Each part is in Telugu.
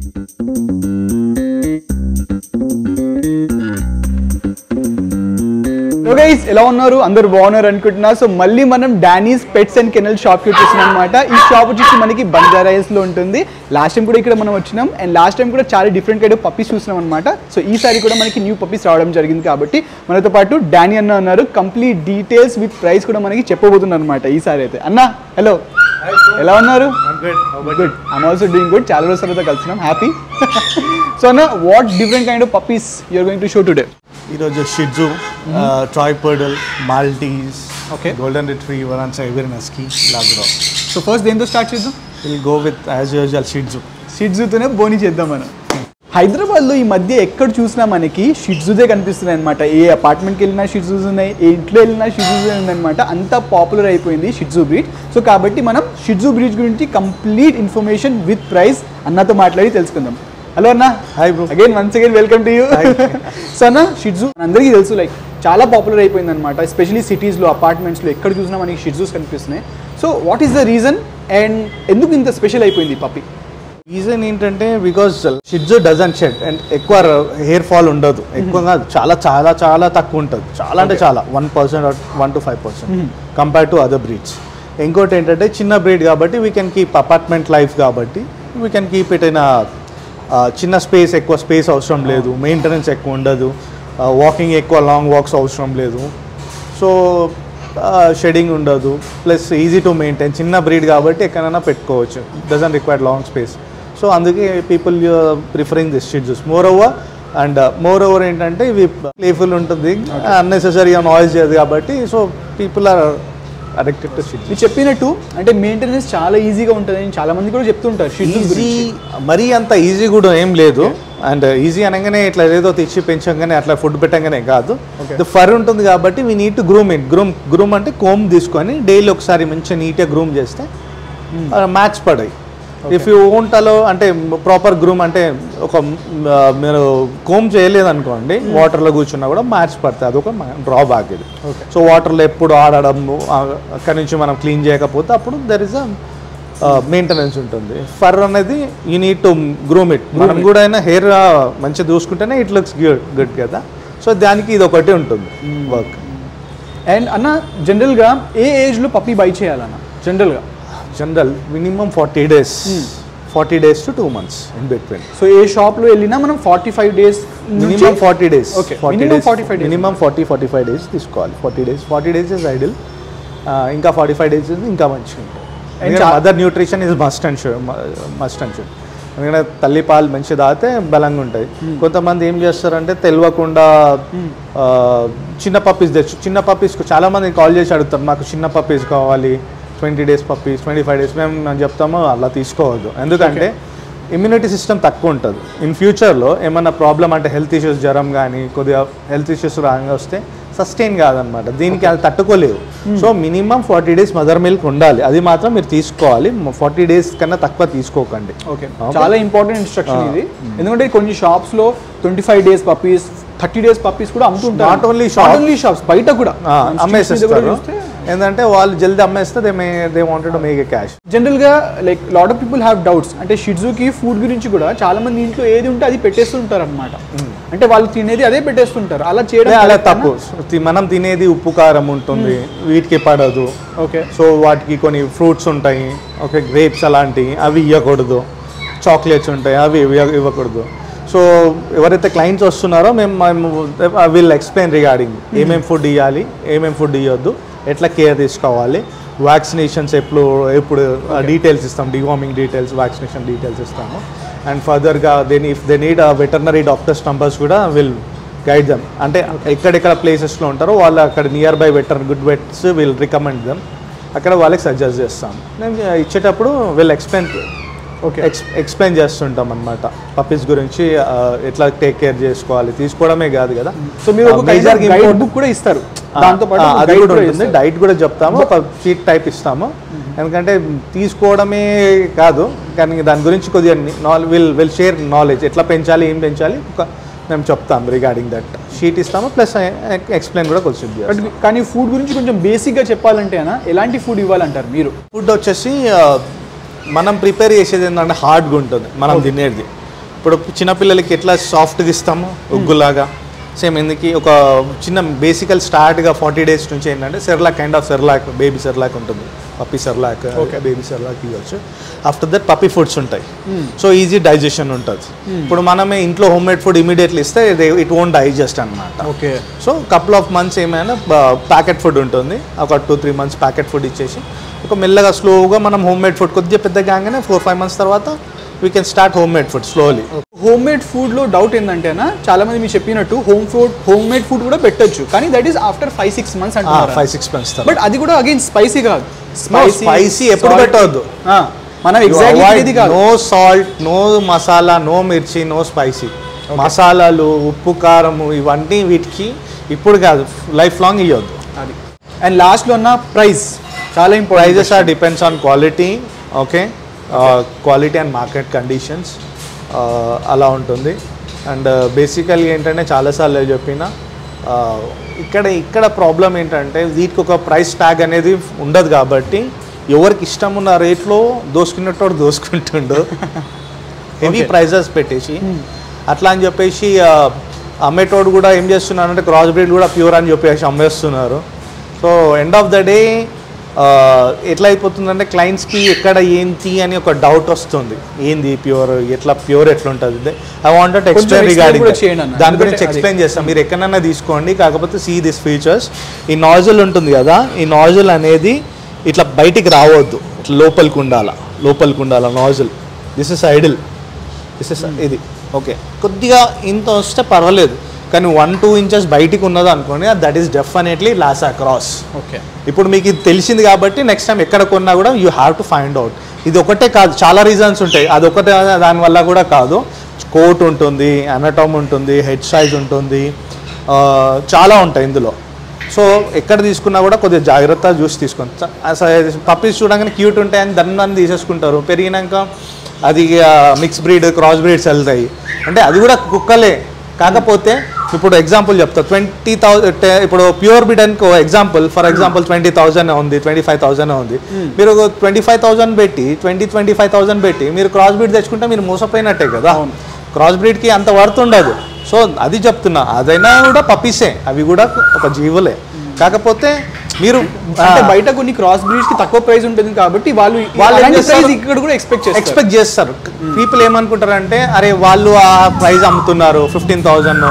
సో గైస్ ఎలా ఉన్నారు అందరూ బాగున్నారు అనుకుంటున్నా సో మళ్ళీ మనం Danny's pets and kennel shop కి వచ్చేసినాం అనమాట ఈ షాప్ వచ్చేసి మనకి బంజారా హిల్స్ లో ఉంటుంది లాస్ట్ టైం కూడా ఇక్కడ మనం వచ్చినాం అండ్ లాస్ట్ టైం కూడా చాలా డిఫరెంట్ కైండ్ పప్పీస్ చూసినాం అనమాట సో ఈసారి కూడా మనకి న్యూ పప్పీస్ రావడం జరిగింది కాబట్టి మనతో పాటు డానీ అన్న ఉన్నారు కంప్లీట్ డీటెయిల్స్ విత్ ప్రైస్ కూడా మనకి చెప్పబోతున్నారు అనమాట ఈసారి అయితే అన్న హలో ఎలా ఉన్నారు good I'm also doing good చాలా రోజుల తర్వాత కలిసినాం హ్యాపీ సో అన్న what different kind of puppies you're going to show today ఈరోజు shih tzu toy poodle Maltese Okay. Golden retriever and Siberian husky Labrador so first దేంతో స్టార్ట్ చేద్దాం will go with as usual shih tzu షిడ్జుతోనే బోని చేద్దాం మనం హైదరాబాద్లో ఈ మధ్య ఎక్కడ చూసినా మనకి షిడ్జుదే కనిపిస్తున్నాయి అనమాట ఏ అపార్ట్మెంట్కి వెళ్ళినా షిడ్జూస్ ఉన్నాయి ఏ ఇంట్లో వెళ్ళినా షిడ్జూస్ ఉందన్నమాట అంత పాపులర్ అయిపోయింది షిడ్జు బ్రీడ్ సో కాబట్టి మనం షిడ్జు బ్రీడ్ గురించి కంప్లీట్ ఇన్ఫర్మేషన్ విత్ ప్రైస్ అన్నతో మాట్లాడి తెలుసుకుందాం హలో అన్న Hi, bro. Again once again welcome to you so అన్న షిడ్జు అందరికీ తెలుసు లైక్ చాలా పాపులర్ అయిపోయింది అనమాట ఎస్పెషలీ సిటీస్లో అపార్ట్మెంట్స్లో ఎక్కడ చూసినా మనకి షిడ్జూస్ కనిపిస్తున్నాయి so what is the reason and ఎందుకు ఇంత స్పెషల్ అయిపోయింది పప్పి రీజన్ ఏంటంటే because shih tzu doesn't shed and ఎక్కువ హెయిర్ ఫాల్ ఉండదు ఎక్కువగా చాలా చాలా చాలా తక్కువ ఉంటుంది చాలా అంటే చాలా one percent one to five percent compare to other breeds ఇంకోటి ఏంటంటే చిన్న బ్రీడ్ కాబట్టి we can keep apartment life కాబట్టి వీ కెన్ కీప్ ఇట్ అయిన చిన్న స్పేస్ ఎక్కువ స్పేస్ అవసరం లేదు మెయింటెనెన్స్ ఎక్కువ ఉండదు వాకింగ్ ఎక్కువ లాంగ్ వాక్స్ అవసరం లేదు సో షెడింగ్ ఉండదు ప్లస్ ఈజీ టు మెయింటైన్ చిన్న బ్రీడ్ కాబట్టి ఎక్కడైనా పెట్టుకోవచ్చు doesn't require long space so అందుకే people preferring this shih tzus more over and more over ఏంటంటే ఇవి ప్లేఫుల్ ఉంటుంది అన్నెసెసరీగా నాయిస్ చేయదు కాబట్టి so people are addicted to shih tzus మీరు చెప్పినట్టు అంటే మెయింటెనెన్స్ చాలా ఈజీగా ఉంటుందని చాలా మంది కూడా చెప్తుంటారు షిడ్జు ఈజీ మరీ అంత ఈజీ కూడా ఏం లేదు అండ్ ఈజీ అనగానే ఇట్లా ఏదో తెచ్చి పెంచగానే అట్లా ఫుడ్ పెట్టగానే కాదు Okay. ఫర్ ఉంటుంది కాబట్టి we need to groom it groom groom అంటే కోమ్ తీసుకొని డైలీ ఒకసారి మంచిగా నీట్గా గ్రూమ్ చేస్తే మ్యాచ్ పడాయి ఇఫ్ యూ ఓంట్ అలో అంటే ప్రాపర్ గ్రూమ్ అంటే ఒక ఆ, మీరు కోమ్ చేయలేదు అనుకోండి వాటర్లో కూర్చున్నా కూడా మ్యాచ్ పడుతుంది అదొక డ్రాబ్యాక్ ఇది Okay. సో వాటర్లో ఎప్పుడు ఆడడం అక్కడి నుంచి మనం క్లీన్ చేయకపోతే అప్పుడు దర్ ఇస్ అ మెయింటెనెన్స్ ఉంటుంది ఫర్ అనేది you need to groom it మనం కూడా అయినా హెయిర్ మంచిగా చూసుకుంటేనే ఇట్ లుక్స్ గుడ్ గుడ్ కదా సో దానికి ఇది ఒకటి ఉంటుంది వర్క్ అండ్ అన్న జనరల్గా ఏ ఏజ్లో పప్పి బై చేయాలన్న జనరల్గా general minimum forty days forty days to two months in between so ఏ షాప్లో వెళ్ళినా మనం forty five days minimum forty days Okay, forty minimum days 45 days. Minimum forty forty five days తీసుకోవాలి forty days forty days is ideal ఇంకా ఫార్టీ ఫైవ్ డేస్ ఇంకా మంచిగా And ఉంటుంది చా- other nutrition is must and sure must and sure ఎందుకంటే తల్లి పాలు మంచి తాగితే బలంగా ఉంటాయి కొంతమంది ఏం చేస్తారంటే తెలియకుండా ఆ, చిన్న పప్పీస్ తెచ్చు చిన్న పప్పీస్ చాలా మంది కాల్ చేసి అడుగుతారు మాకు చిన్న పప్పీస్ కావాలి twenty days puppies twenty five days మేము మేము చెప్తాము అలా తీసుకోవద్దు ఎందుకంటే ఇమ్యూనిటీ సిస్టమ్ తక్కువ ఉంటుంది ఇన్ ఫ్యూచర్లో ఏమన్నా ప్రాబ్లం అంటే హెల్త్ ఇష్యూస్ జ్వరం కానీ కొద్దిగా హెల్త్ ఇష్యూస్ రాగా వస్తే సస్టైన్ కాదనమాట దీనికి అది తట్టుకోలేవు so minimum forty days mother milk ఉండాలి అది మాత్రం మీరు తీసుకోవాలి ఫార్టీ డేస్ కన్నా తక్కువ తీసుకోకండి ఓకే చాలా ఇంపార్టెంట్ ఇన్స్ట్రక్షన్ ఇది ఎందుకంటే కొన్ని షాప్స్ లో twenty five days puppies thirty days puppies కూడా అమ్ముతుంటారు Not only shop. Only shops బయట కూడా ఆ, అమ్మేసేస్తారు ఏంటంటే వాళ్ళు జల్దీ అమ్మేస్తే they may they wanted make a cash general గా like lot of people have doubts అంటే షిడ్జుకి ఫుడ్ గురించి కూడా చాలా మంది ఇంట్లో ఏది ఉంటే అది పెట్టేస్తుంటారు అనమాట అంటే వాళ్ళు తినేది అదే పెట్టేస్తుంటారు అలా చేయడం అలా correct తప్పు తి- మనం తినేది ఉప్పు కారం ఉంటుంది వీటికి పడదు ఓకే సో వాటికి కొన్ని ఫ్రూట్స్ ఉంటాయి ఓకే గ్రేప్స్ అలాంటివి అవి ఇవ్వకూడదు చాక్లెట్స్ ఉంటాయి అవి ఇవ్వ- ఇవ్వకూడదు సో ఎవరైతే క్లయింట్స్ వస్తున్నారో మేము మేము విల్ ఎక్స్ప్లెయిన్ రిగార్డింగ్ ఏమేమి ఫుడ్ ఇవ్వాలి ఏమేమి ఫుడ్ ఇవ్వద్దు ఎట్లా కేర్ తీసుకోవాలి వ్యాక్సినేషన్స్ ఎప్పుడు ఎప్పుడు డీటెయిల్స్ ఇస్తాం డివార్మింగ్ డీటెయిల్స్ వ్యాక్సినేషన్ డీటెయిల్స్ ఇస్తాము అండ్ ఫర్దర్గా then if they need veterinary doctors numbers కూడా విల్ గైడ్ దమ్ అంటే ఎక్కడెక్కడ ప్లేసెస్లో ఉంటారో వాళ్ళు అక్కడ near by vet good vets will recommend them అక్కడ వాళ్ళకి సజెస్ట్ చేస్తాం నేను ఇచ్చేటప్పుడు will explain okay ex explain చేస్తుంటాం అనమాట పప్పీస్ గురించి ఆ, ఎట్లా టేక్ కేర్ చేసుకోవాలి తీసుకోవడమే కాదు కదా సో మీరు ఒక Major గైడ్ important- బుక్ కూడా ఇస్తారు ఆ, దాంతో పాటు ఆ, ఒక అది guide కూడా కూడా ఉంటుంది ఇస్తారు. డైట్ కూడా చెప్తాము ఒక షీట్ టైప్ ఇస్తాము ఎందుకంటే తీసుకోవడమే కాదు కానీ దాని గురించి కొద్దిగా నాల్ విల్ విల్ షేర్ నాలెడ్జ్ ఎట్లా పెంచాలి ఏం పెంచాలి ఒక మేము చెప్తాం రిగార్డింగ్ దట్ షీట్ ఇస్తాము ప్లస్ ఎక్స్ప్లెయిన్ కూడా కొంచెం బట్ కానీ ఫుడ్ గురించి కొంచెం బేసిక్ గా చెప్పాలంటే అన్న ఎలాంటి ఫుడ్ ఇవ్వాలంటారు మీరు ఫుడ్ వచ్చేసి ఆ, మనం ప్రిపేర్ చేసేది ఏంటంటే హార్డ్గా ఉంటుంది మనం తినేది ఇప్పుడు చిన్నపిల్లలకి ఎట్లా సాఫ్ట్గా ఇస్తాము ఉగ్గులాగా సేమ్ ఎందుకు ఒక చిన్న బేసికల్ స్టార్ట్గా ఫార్టీ డేస్ నుంచి ఏంటంటే Cerelac kind of Cerelac baby Cerelac ఉంటుంది puppy Cerelac okay baby Cerelac ఇవ్వచ్చు ఆఫ్టర్ దట్ పప్పి ఫుడ్స్ ఉంటాయి సో ఈజీ డైజెషన్ ఉంటుంది ఇప్పుడు మనమే ఇంట్లో హోమ్ మేడ్ ఫుడ్ ఇమీడియట్లీ ఇస్తే ఇట్ ఓన్ డైజెస్ట్ అనమాట okay so couple of months ఏమైనా ప్యాకెట్ ఫుడ్ ఉంటుంది ఒక two three months packet food ఇచ్చేసి ఒక మెల్లగా స్లోగా మనం హోమ్ మేడ్ ఫుడ్ కొద్దిగా పెద్దగా కాగానే ఫోర్ ఫైవ్ మంత్స్ తర్వాత we can start home made food slowly home made food లో డౌట్ ఏంటంటేనా చాలా మంది మీరు చెప్పినట్టు home food home made food కూడా పెట్టొచ్చు కానీ that is after five six months అంటున్నారు ఫైవ్ సిక్స్ మంత్స్ బట్ అది కూడా అగైన్ స్పైసీ కాదు spicy ఎప్పుడు పెట్టవద్దు. ఆ, మనం ఎగ్జాక్ట్లీ ఇది కాదు no salt no masala no mirchi no spicy మసాలాలు ఉప్పు కారము ఇవన్నీ వీటికి ఇప్పుడు కాదు లైఫ్ లాంగ్ ఇవ్వద్దు అది అండ్ లాస్ట్ లో ఉన్న ప్రైస్ చాలా important prices are depends on quality okay quality and market conditions అలా ఉంటుంది అండ్ బేసికల్గా ఏంటంటే చాలాసార్లు చెప్పిన uh, ఇక్కడ ఇక్కడ ప్రాబ్లం ఏంటంటే వీటికి ఒక ప్రైస్ ట్యాగ్ అనేది ఉండదు కాబట్టి ఎవరికి ఇష్టం ఉన్న రేట్లో దోసుకున్నట్టు దోసుకుంటుండు హెవీ Okay. ప్రైజెస్ పెట్టేసి అట్లా అని చెప్పేసి uh, అమ్మేటోడు కూడా ఏం చేస్తున్నారు అంటే క్రాస్ బ్రీడ్ కూడా ప్యూర్ అని చెప్పేసి అమ్మేస్తున్నారు so end of the day ఎట్లా అయిపోతుందంటే క్లయింట్స్కి ఎక్కడ ఏంటి అని ఒక డౌట్ వస్తుంది ఏంది ప్యూర్ ఎట్లా ప్యూర్ ఎట్లా ఉంటుంది ఐ వాంట్ కొంచెం ఎక్స్ప్లెయిన్ explain రిగార్డింగ్ కూడా చేయండి అన్న. దాని గురించి ఎందుకంటే అది- ఎక్స్ప్లెయిన్ చేస్తాం మీరు ఎక్కడైనా తీసుకోండి కాకపోతే సీ దిస్ ఫీచర్స్ ఈ నాజిల్ ఉంటుంది కదా ఈ నాజిల్ అనేది ఇట్లా బయటికి రావద్దు ఇట్లా లోపలికి ఉండాల లోపలికి ఉండాల nozzle this is ideal this is ఇది ఓకే కొద్దిగా ఇంత వస్తే పర్వాలేదు కానీ వన్ టూ ఇంచెస్ బయటికి ఉన్నది అనుకోండి that is definitely loss across okay ఇప్పుడు మీకు ఇది తెలిసింది కాబట్టి నెక్స్ట్ టైం ఎక్కడ కొన్నా కూడా you have to find out ఇది ఒకటే కాదు చాలా రీజన్స్ ఉంటాయి అది ఒకటే దానివల్ల కూడా కాదు కోట్ ఉంటుంది అనటమ్ ఉంటుంది హెడ్ సైజ్ ఉంటుంది ఆ, చాలా ఉంటాయి ఇందులో సో ఎక్కడ తీసుకున్నా కూడా కొద్దిగా జాగ్రత్త చూసి తీసుకోండి పప్పీస్ చూడగానే క్యూట్ ఉంటాయని దాన్ని దాన్ని తీసేసుకుంటారు పెరిగినాక అది మిక్స్ బ్రీడ్ క్రాస్ బ్రీడ్స్ వెళ్తాయి అంటే అది కూడా కుక్కలే కాకపోతే ఇప్పుడు ఎగ్జాంపుల్ చెప్తా ట్వంటీ థౌసండ్ ఇప్పుడు ప్యూర్ బిడ్ అనుకో example for example twenty thousand ఉంది ట్వంటీ ఫైవ్ థౌసండ్ ఉంది మీరు ట్వంటీ ఫైవ్ థౌసండ్ పెట్టి ట్వంటీ ట్వంటీ ఫైవ్ థౌసండ్ పెట్టి మీరు క్రాస్ బ్రీడ్ తెచ్చుకుంటే మీరు మోసపోయినట్టే కదా అవును. క్రాస్ బ్రీడ్కి అంత వర్త్ ఉండదు సో అది చెప్తున్నా అదైనా కూడా పప్పీసే అవి కూడా ఒక జీవులే కాకపోతే మీరు అంటే బయట కొన్ని క్రాస్ బ్రీడ్స్ కి తక్కువ ప్రైస్ ఉంటుంది కాబట్టి వాళ్ళు వాళ్ళు ఏం అలాంటి చేస్తారు? ప్రైస్ ఇక్కడ కూడా ఎక్స్పెక్ట్ చేస్తారు ఎక్స్పెక్ట్ చేస్తారు పీపుల్ ఏమనుకుంటారంటే అరే వాళ్ళు ఆ ప్రైస్ అమ్ముతున్నారు ఫిఫ్టీన్ థౌజండ్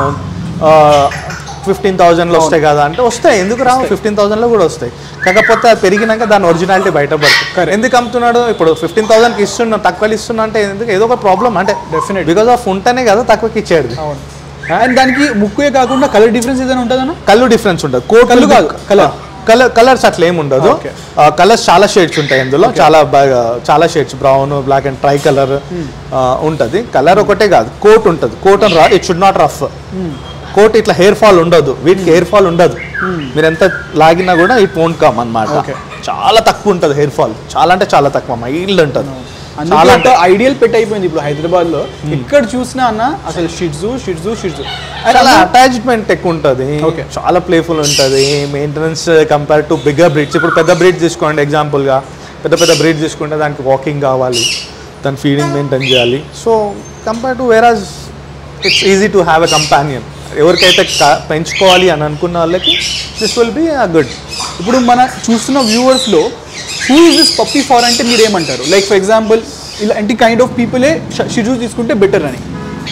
ఫిఫ్టీన్ థౌజండ్లో వస్తాయి కదా అంటే వస్తాయి ఎందుకు రావు ఫిఫ్టీన్ థౌజండ్లో కూడా వస్తాయి కాకపోతే అది పెరిగినాక దాని ఒరిజినాలిటీ బయటపడుతుంది ఎందుకు అమ్ముతున్నాడు ఇప్పుడు ఫిఫ్టీన్ థౌసండ్కి ఇస్తున్నా తక్కువ ఇస్తున్నా అంటే ఎందుకు ఏదో ఒక ప్రాబ్లం అంటే Definitely. బికాస్ ఆఫ్ ఉంటేనే కదా తక్కువకి ఇచ్చేది అవును అండ్ దానికి ముక్కుయే కాకుండా కలర్ డిఫరెన్స్ ఏదైనా ఉంటుందన్నా కళ్ళు డిఫరెన్స్ ఉంటుంది కోట్ కళ్ళు కాదు, colour. కలర్ కలర్స్ అట్లా ఏమి ఉండదు Okay. కలర్స్ చాలా షేడ్స్ ఉంటాయి ఇందులో చాలా బాగా చాలా shades brown black and tri colour ఉంటుంది కలర్ ఒకటే కాదు కోట్ ఉంటుంది కోట్ అని రా it should not rough coat ఇట్లా హెయిర్ ఫాల్ ఉండదు వీటికి హెయిర్ ఫాల్ ఉండదు మీరు ఎంత లాగినా కూడా ఇట్ వోంట్ కమ్ అన్నమాట Okay. చాలా తక్కువ ఉంటుంది హెయిర్ ఫాల్ చాలా అంటే చాలా తక్కువ మైల్డ్ ఉంటుంది చాలా చాలా అంటే ఐడియల్ పెట్ అయిపోయింది ఇప్పుడు హైదరాబాద్ లో ఎక్కడ చూసినా అన్న అసలు షిడ్జు షిడ్జు షిడ్జు చాలా అటాచ్మెంట్ ఎక్కువ ఉంటుంది Okay. చాలా ప్లేఫుల్ ఉంటుంది maintenance compare to bigger breeds ఇప్పుడు పెద్ద బ్రీడ్స్ తీసుకోండి ఎగ్జాంపుల్గా పెద్ద పెద్ద బ్రీడ్స్ తీసుకుంటే దానికి వాకింగ్ కావాలి దాని ఫీడింగ్ మెయింటైన్ చేయాలి so compare to average it's easy to have a companion ఎవరికైతే కా- పెంచుకోవాలి అని అనుకున్న వాళ్ళకి this will be a good ఇప్పుడు మన చూస్తున్న వ్యూవర్స్ లో who is this puppy for అంటే మీరు ఏమంటారు లైక్ ఫర్ ఎగ్జాంపుల్ ఇలాంటి కైండ్ ఆఫ్ పీపులే షిడ్జు తీసుకుంటే బెటర్ అని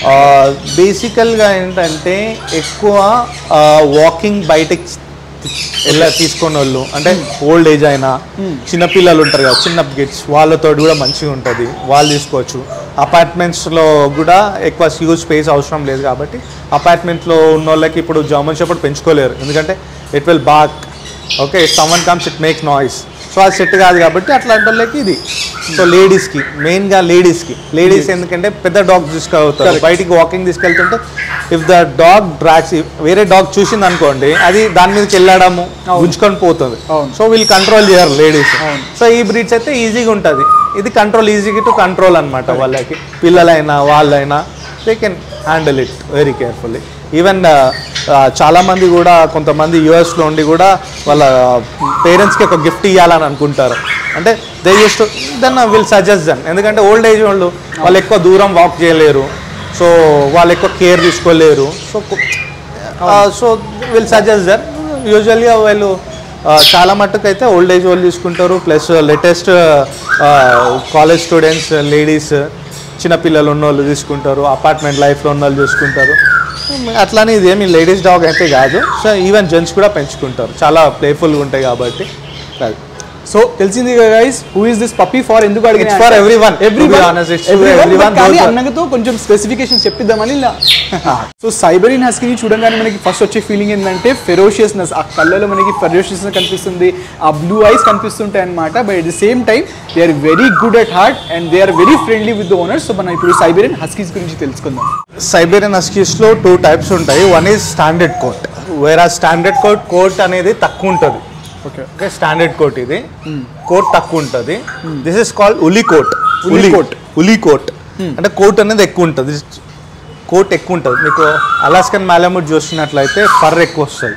బేసికల్గా ఏంటంటే ఎక్కువ వాకింగ్ బయటకి వెళ్ళ తీసుకున్న వాళ్ళు అంటే ఓల్డ్ ఏజ్ అయినా చిన్న పిల్లలు ఉంటారు కదా చిన్న కిడ్స్ వాళ్ళతో కూడా మంచిగా ఉంటుంది వాళ్ళు తీసుకోవచ్చు అపార్ట్మెంట్స్లో కూడా ఎక్కువ హ్యూజ్ స్పేస్ అవసరం లేదు కాబట్టి అపార్ట్మెంట్లో ఉన్న వాళ్ళకి ఇప్పుడు జర్మన్ షెపర్డ్ పెంచుకోలేరు ఎందుకంటే it will bark okay someone comes it make noise so అది సెట్ కాదు కాబట్టి అట్లాంటి వాళ్ళకి ఇది సో లేడీస్కి మెయిన్గా లేడీస్కి లేడీస్ ఎందుకంటే పెద్ద డాగ్ తీసుకెళ్తారు బయటికి వాకింగ్ తీసుకెళ్తుంటే ఇఫ్ ద డాగ్ డ్రాక్స్ వేరే డాగ్ చూసింది అనుకోండి అది దాని మీదకి వెళ్ళడము గుంజుకొని పోతుంది అవును. సో వీళ్ళు కంట్రోల్ చేయరు లేడీస్ అవును. సో ఈ బ్రీడ్స్ అయితే ఈజీగా ఉంటుంది ఇది కంట్రోల్ ఈజీగా టు కంట్రోల్ అనమాట వాళ్ళకి పిల్లలైనా వాళ్ళైనా they can handle it very carefully even చాలా మంది కూడా కొంతమంది యూఎస్లో ఉండి కూడా వాళ్ళ పేరెంట్స్కి ఒక గిఫ్ట్ ఇవ్వాలని అనుకుంటారు అంటే they use to then will suggest then ఎందుకంటే ఓల్డ్ ఏజ్ వాళ్ళు వాళ్ళు ఎక్కువ దూరం వాక్ చేయలేరు సో వాళ్ళు ఎక్కువ కేర్ తీసుకోలేరు so so will suggest there యూజువల్గా వాళ్ళు ఆ, చాలా మట్టుకు అయితే ఓల్డ్ ఏజ్ వాళ్ళు తీసుకుంటారు plus latest college students ladies చిన్నపిల్లలు ఉన్న వాళ్ళు తీసుకుంటారు అపార్ట్మెంట్ లైఫ్లో ఉన్న వాళ్ళు చూసుకుంటారు అట్లానే ఇదేమి లేడీస్ డాగ్ అయితే కాదు సో ఈవెన్ జెంట్స్ కూడా పెంచుకుంటారు చాలా ప్లేఫుల్గా ఉంటాయి కాబట్టి అది. సో తెలిసింది guys who is this puppy for ఎందుకు అడిగిన It's for everyone. To be honest, it's for everyone. కానీ Those are- అన్నగతో కొంచెం స్పెసిఫికేషన్ చెప్పిద్దామని ఇలా సో సైబరీన్ హస్కీని చూడగానే మనకి ఫస్ట్ వచ్చే ఫీలింగ్ ఏంటంటే ఫెరోషియస్నెస్ ఆ కళ్ళలో మనకి ఫెరోషియస్నెస్ కనిపిస్తుంది ఆ బ్లూ ఐస్ కనిపిస్తుంటాయి అనమాట but at the same time they are very good at heart and they are very friendly with the owners so మనం ఇప్పుడు సైబరీన్ హస్కీస్ గురించి తెలుసుకుందాం సైబేరియన్ హస్కీస్లో టూ టైప్స్ ఉంటాయి వన్ ఈజ్ స్టాండర్డ్ కోట్ వేరే స్టాండర్డ్ కోట్ కోట్ అనేది తక్కువ ఉంటుంది ఓకే ఓకే స్టాండర్డ్ కోట్ ఇది కోట్ తక్కువ ఉంటుంది this is called woolly coat woolly coat. Woolly coat అంటే కోట్ అనేది ఎక్కువ ఉంటుంది కోట్ ఎక్కువ ఉంటుంది మీకు అలాస్కన్ మ్యాలముడ్ చూసినట్లయితే ఫర్ ఎక్కువ వస్తుంది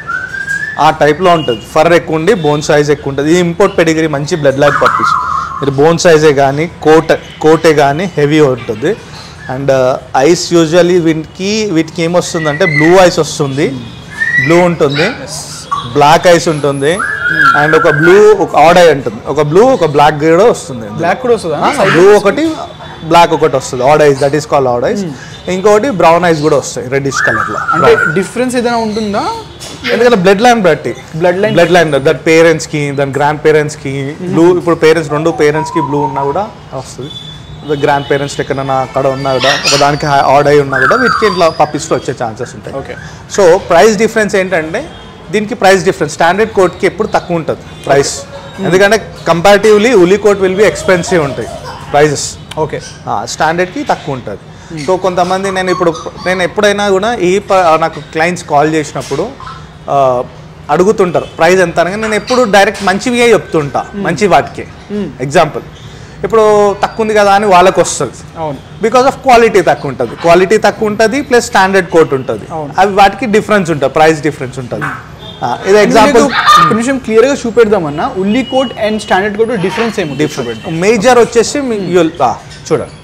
ఆ టైప్లో ఉంటుంది ఫర్ ఎక్కువ ఉండి బోన్ సైజ్ ఎక్కువ ఉంటుంది ఇది ఇంపోర్ట్ పెడిగిరి మంచి బ్లడ్ లైట్ పప్పీస్ మీరు బోన్ సైజే కానీ కోట్ కోటే కానీ హెవీ ఉంటుంది అండ్ ఐస్ యూజువల్లీ వీటికి వీటికి ఏమొస్తుందంటే బ్లూ ఐస్ వస్తుంది బ్లూ ఉంటుంది బ్లాక్ ఐస్ ఉంటుంది అండ్ ఒక బ్లూ ఒక ఆడ్ ఐ ఉంటుంది ఒక బ్లూ ఒక బ్లాక్ కూడా వస్తుంది బ్లాక్ కూడా వస్తుందా బ్లూ ఒకటి బ్లాక్ ఒకటి వస్తుంది odd eyes that is call odd eyes ఇంకొకటి బ్రౌన్ ఐస్ కూడా వస్తాయి రెడ్డిష్ కలర్ లో అంటే డిఫరెన్స్ ఏదైనా ఉంటుందా ఎందుకంటే బ్లడ్ లైన్ బట్టి Blood line blood line that parents కి దాని గ్రాండ్ పేరెంట్స్ కి బ్లూ ఇప్పుడు పేరెంట్స్ రెండు పేరెంట్స్ కి బ్లూ ఉన్నా కూడా వస్తుంది గ్రాండ్ పేరెంట్స్ ఎక్కడన్నా అక్కడ ఉన్నా కూడా ఒక దానికి ఆడ్ అయి ఉన్నా కూడా వీటికి ఇట్లా పప్పీస్లో వచ్చే ఛాన్సెస్ ఉంటాయి ఓకే సో ప్రైస్ డిఫరెన్స్ ఏంటంటే దీనికి ప్రైస్ డిఫరెన్స్ స్టాండర్డ్ కోట్కి ఎప్పుడు తక్కువ ఉంటుంది ప్రైస్ ఎందుకంటే comparatively woolly coat will be expensive ఉంటాయి ప్రైజెస్ ఓకే స్టాండర్డ్కి తక్కువ ఉంటుంది సో కొంతమంది నేను ఇప్పుడు నేను ఎప్పుడైనా కూడా ఈ ప- నాకు క్లయింట్స్ కాల్ చేసినప్పుడు ఆ, అడుగుతుంటారు ప్రైస్ ఎంత అనగా నేను ఎప్పుడు డైరెక్ట్ మంచివిగా చెప్తుంటా మంచి వాటికి ఎగ్జాంపుల్ ఇప్పుడు తక్కువ ఉంది కదా అని వాళ్ళకి వస్తుంది అవును బికాస్ ఆఫ్ క్వాలిటీ తక్కువ ఉంటుంది క్వాలిటీ తక్కువ ఉంటుంది ప్లస్ స్టాండర్డ్ కోట్ ఉంటుంది అవును. అవి వాటికి డిఫరెన్స్ ఉంటుంది ప్రైస్ డిఫరెన్స్ ఉంటుంది ఆ, ఇది ఎగ్జాంపుల్ ఒక నిమిషం క్లియర్ గా చూపెడదామన్నా woolly coat and standard coat difference ఏమి డిఫరెంట్ మేజర్ వచ్చేసి మీ- you'll- ఆ, చూడండి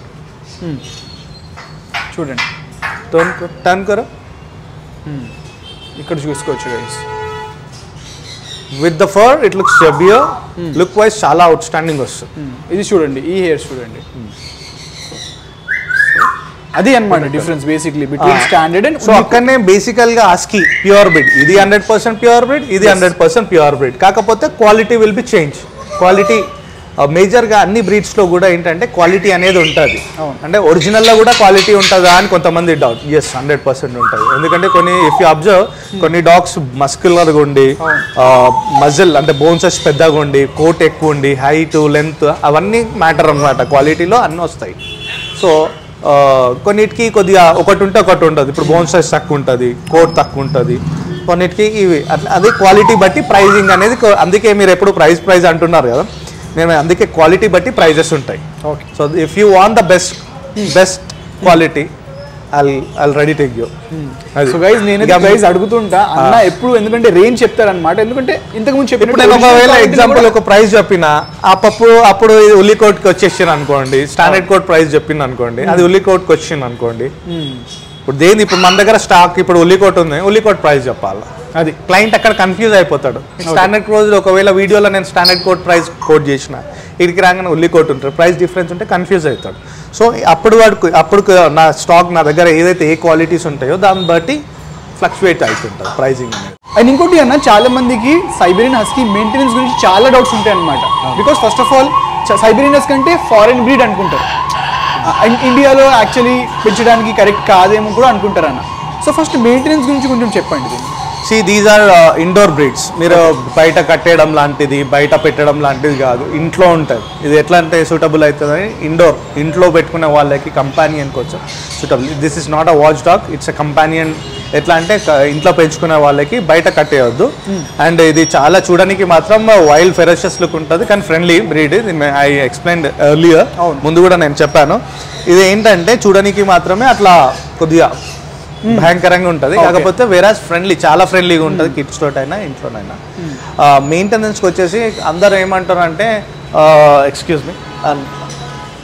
చూడండి టర్న్ టర్న్ కరో ఇక్కడ చూసుకోవచ్చు guys with the for it looks bear look wise చాలా అవుట్ స్టాండింగ్ వస్తుంది ఇది చూడండి ఈ హెయిర్స్ చూడండి అది అన్నమాట difference basically between standard and so అక్కడనే బేసికల్ గా ఆస్కి ప్యూర్ బ్రిడ్ ఇది హండ్రెడ్ పర్సెంట్ ప్యూర్ బ్రిడ్ ఇది హండ్రెడ్ పర్సెంట్ ప్యూర్ బ్రిడ్ కాకపోతే quality will be change quality major గా అన్ని బ్రీడ్స్ లో కూడా ఏంటంటే క్వాలిటీ అనేది ఉంటుంది అవును. అంటే ఒరిజినల్ లో కూడా క్వాలిటీ ఉంటుందా అని కొంతమంది డౌట్ ఎస్ హండ్రెడ్ పర్సెంట్ ఉంటుంది ఎందుకంటే కొన్ని ఇఫ్ యూ అబ్జర్వ్ కొన్ని డాగ్స్ మస్కులర్ గా ఉండి మజిల్ అంటే బోన్సెస్ పెద్దగా ఉండి కోట్ ఎక్కువ ఉండి హైట్ లెంత్ అవన్నీ మ్యాటర్ అన్నమాట క్వాలిటీలో అన్నీ వస్తాయి సో ఆ, కొన్నిటికి కొద్దిగా ఒకటి ఉంటే ఒకటి ఉంటుంది ఇప్పుడు బోన్ సైజ్ తక్కువ ఉంటుంది కోట్ తక్కువ ఉంటుంది కొన్నిటికి ఇవి అట్లా అది క్వాలిటీ బట్టి ప్రైజింగ్ అనేది కొ- అందుకే మీరు ఎప్పుడు ప్రైస్ ప్రైస్ అంటున్నారు కదా నేను అందుకే క్వాలిటీ బట్టి ప్రైజెస్ ఉంటాయి okay so if you want the best best quality I'll I'll ready take you so guys నేను గైస్ అడుగుతుంటా అన్న ఎప్పుడు ఎందుకంటే రేంజ్ చెప్తారన్నమాట ఎందుకంటే ఇంతకు ముందు ఇప్పుడు నేను చెప్పినట్టు ఒకవేళ original ఎగ్జాంపుల్ quality ఒక ప్రైస్ చెప్పిన ఆ పప్పు అప్పుడు ఇది ఉల్లి కోట్కి వచ్చేసాను అనుకోండి స్టాండర్డ్ కోట్ ప్రైస్ చెప్పింది అనుకోండి అది ఉల్లి కోట్కి వచ్చింది అనుకోండి ఇప్పుడు దేని ఇప్పుడు మన దగ్గర స్టాక్ ఇప్పుడు ఉల్లి కోట్ ఉంది ఉల్లి కోట్ ప్రైస్ చెప్పాలి అది క్లయింట్ అక్కడ కన్ఫ్యూజ్ అయిపోతాడు స్టాండర్డ్ రోజు ఒకవేళ వీడియోలో నేను స్టాండర్డ్ కోట్ ప్రైస్ కోట్ చేసిన ఇడికి రాగానే ఉల్లి కోట్ ఉంటుంది ప్రైస్ డిఫరెన్స్ ఉంటే కన్ఫ్యూజ్ అవుతాడు సో అప్పుడు వాడికి అప్పుడు నా స్టాక్ నా దగ్గర ఏదైతే ఏ క్వాలిటీస్ ఉంటాయో దాన్ని బట్టి ఫ్లక్చువేట్ అవుతుంటుంది ప్రైజింగ్ అనేది అండ్ ఇంకోటి అన్న చాలా మందికి సైబీరియన్ హస్కీ మెయింటెనెన్స్ గురించి చాలా డౌట్స్ ఉంటాయి అనమాట because first of all Siberian husky అంటే ఫారెన్ బ్రీడ్ అనుకుంటారు అండ్ ఇండియాలో యాక్చువల్లీ పెంచడానికి కరెక్ట్ కాదేమో కూడా అనుకుంటారు అన్న సో ఫస్ట్ మెయింటెనెన్స్ గురించి కొంచెం చెప్పండి దీన్ని see these are indoor breeds మీరు బయట కట్టేయడం లాంటిది బయట పెట్టడం లాంటిది కాదు ఇంట్లో ఉంటుంది ఇది ఎట్లా అంటే సూటబుల్ అవుతుందని ఇండోర్ ఇంట్లో పెట్టుకునే వాళ్ళకి కంపానియన్ కోసం suitable this is not a watch dog it's a companion ఎట్లా అంటే క- ఇంట్లో పెంచుకునే వాళ్ళకి బయట కట్టేయొద్దు అండ్ ఇది చాలా చూడడానికి మాత్రం వైల్డ్ ఫెరషియస్ లుక్ ఉంటుంది కానీ friendly breed I explain earlier అవును. ముందు కూడా నేను చెప్పాను ఇది ఏంటంటే చూడడానికి మాత్రమే అట్లా కొద్దిగా భయంకరంగా ఉంటుంది కాకపోతే వేరాజ్ ఫ్రెండ్లీ చాలా ఫ్రెండ్లీగా ఉంటుంది కిడ్స్ తోటైనా ఇంట్లోనైనా మెయింటెనెన్స్కి వచ్చేసి అందరు ఏమంటారు అంటే ఎక్స్క్యూజ్ మీ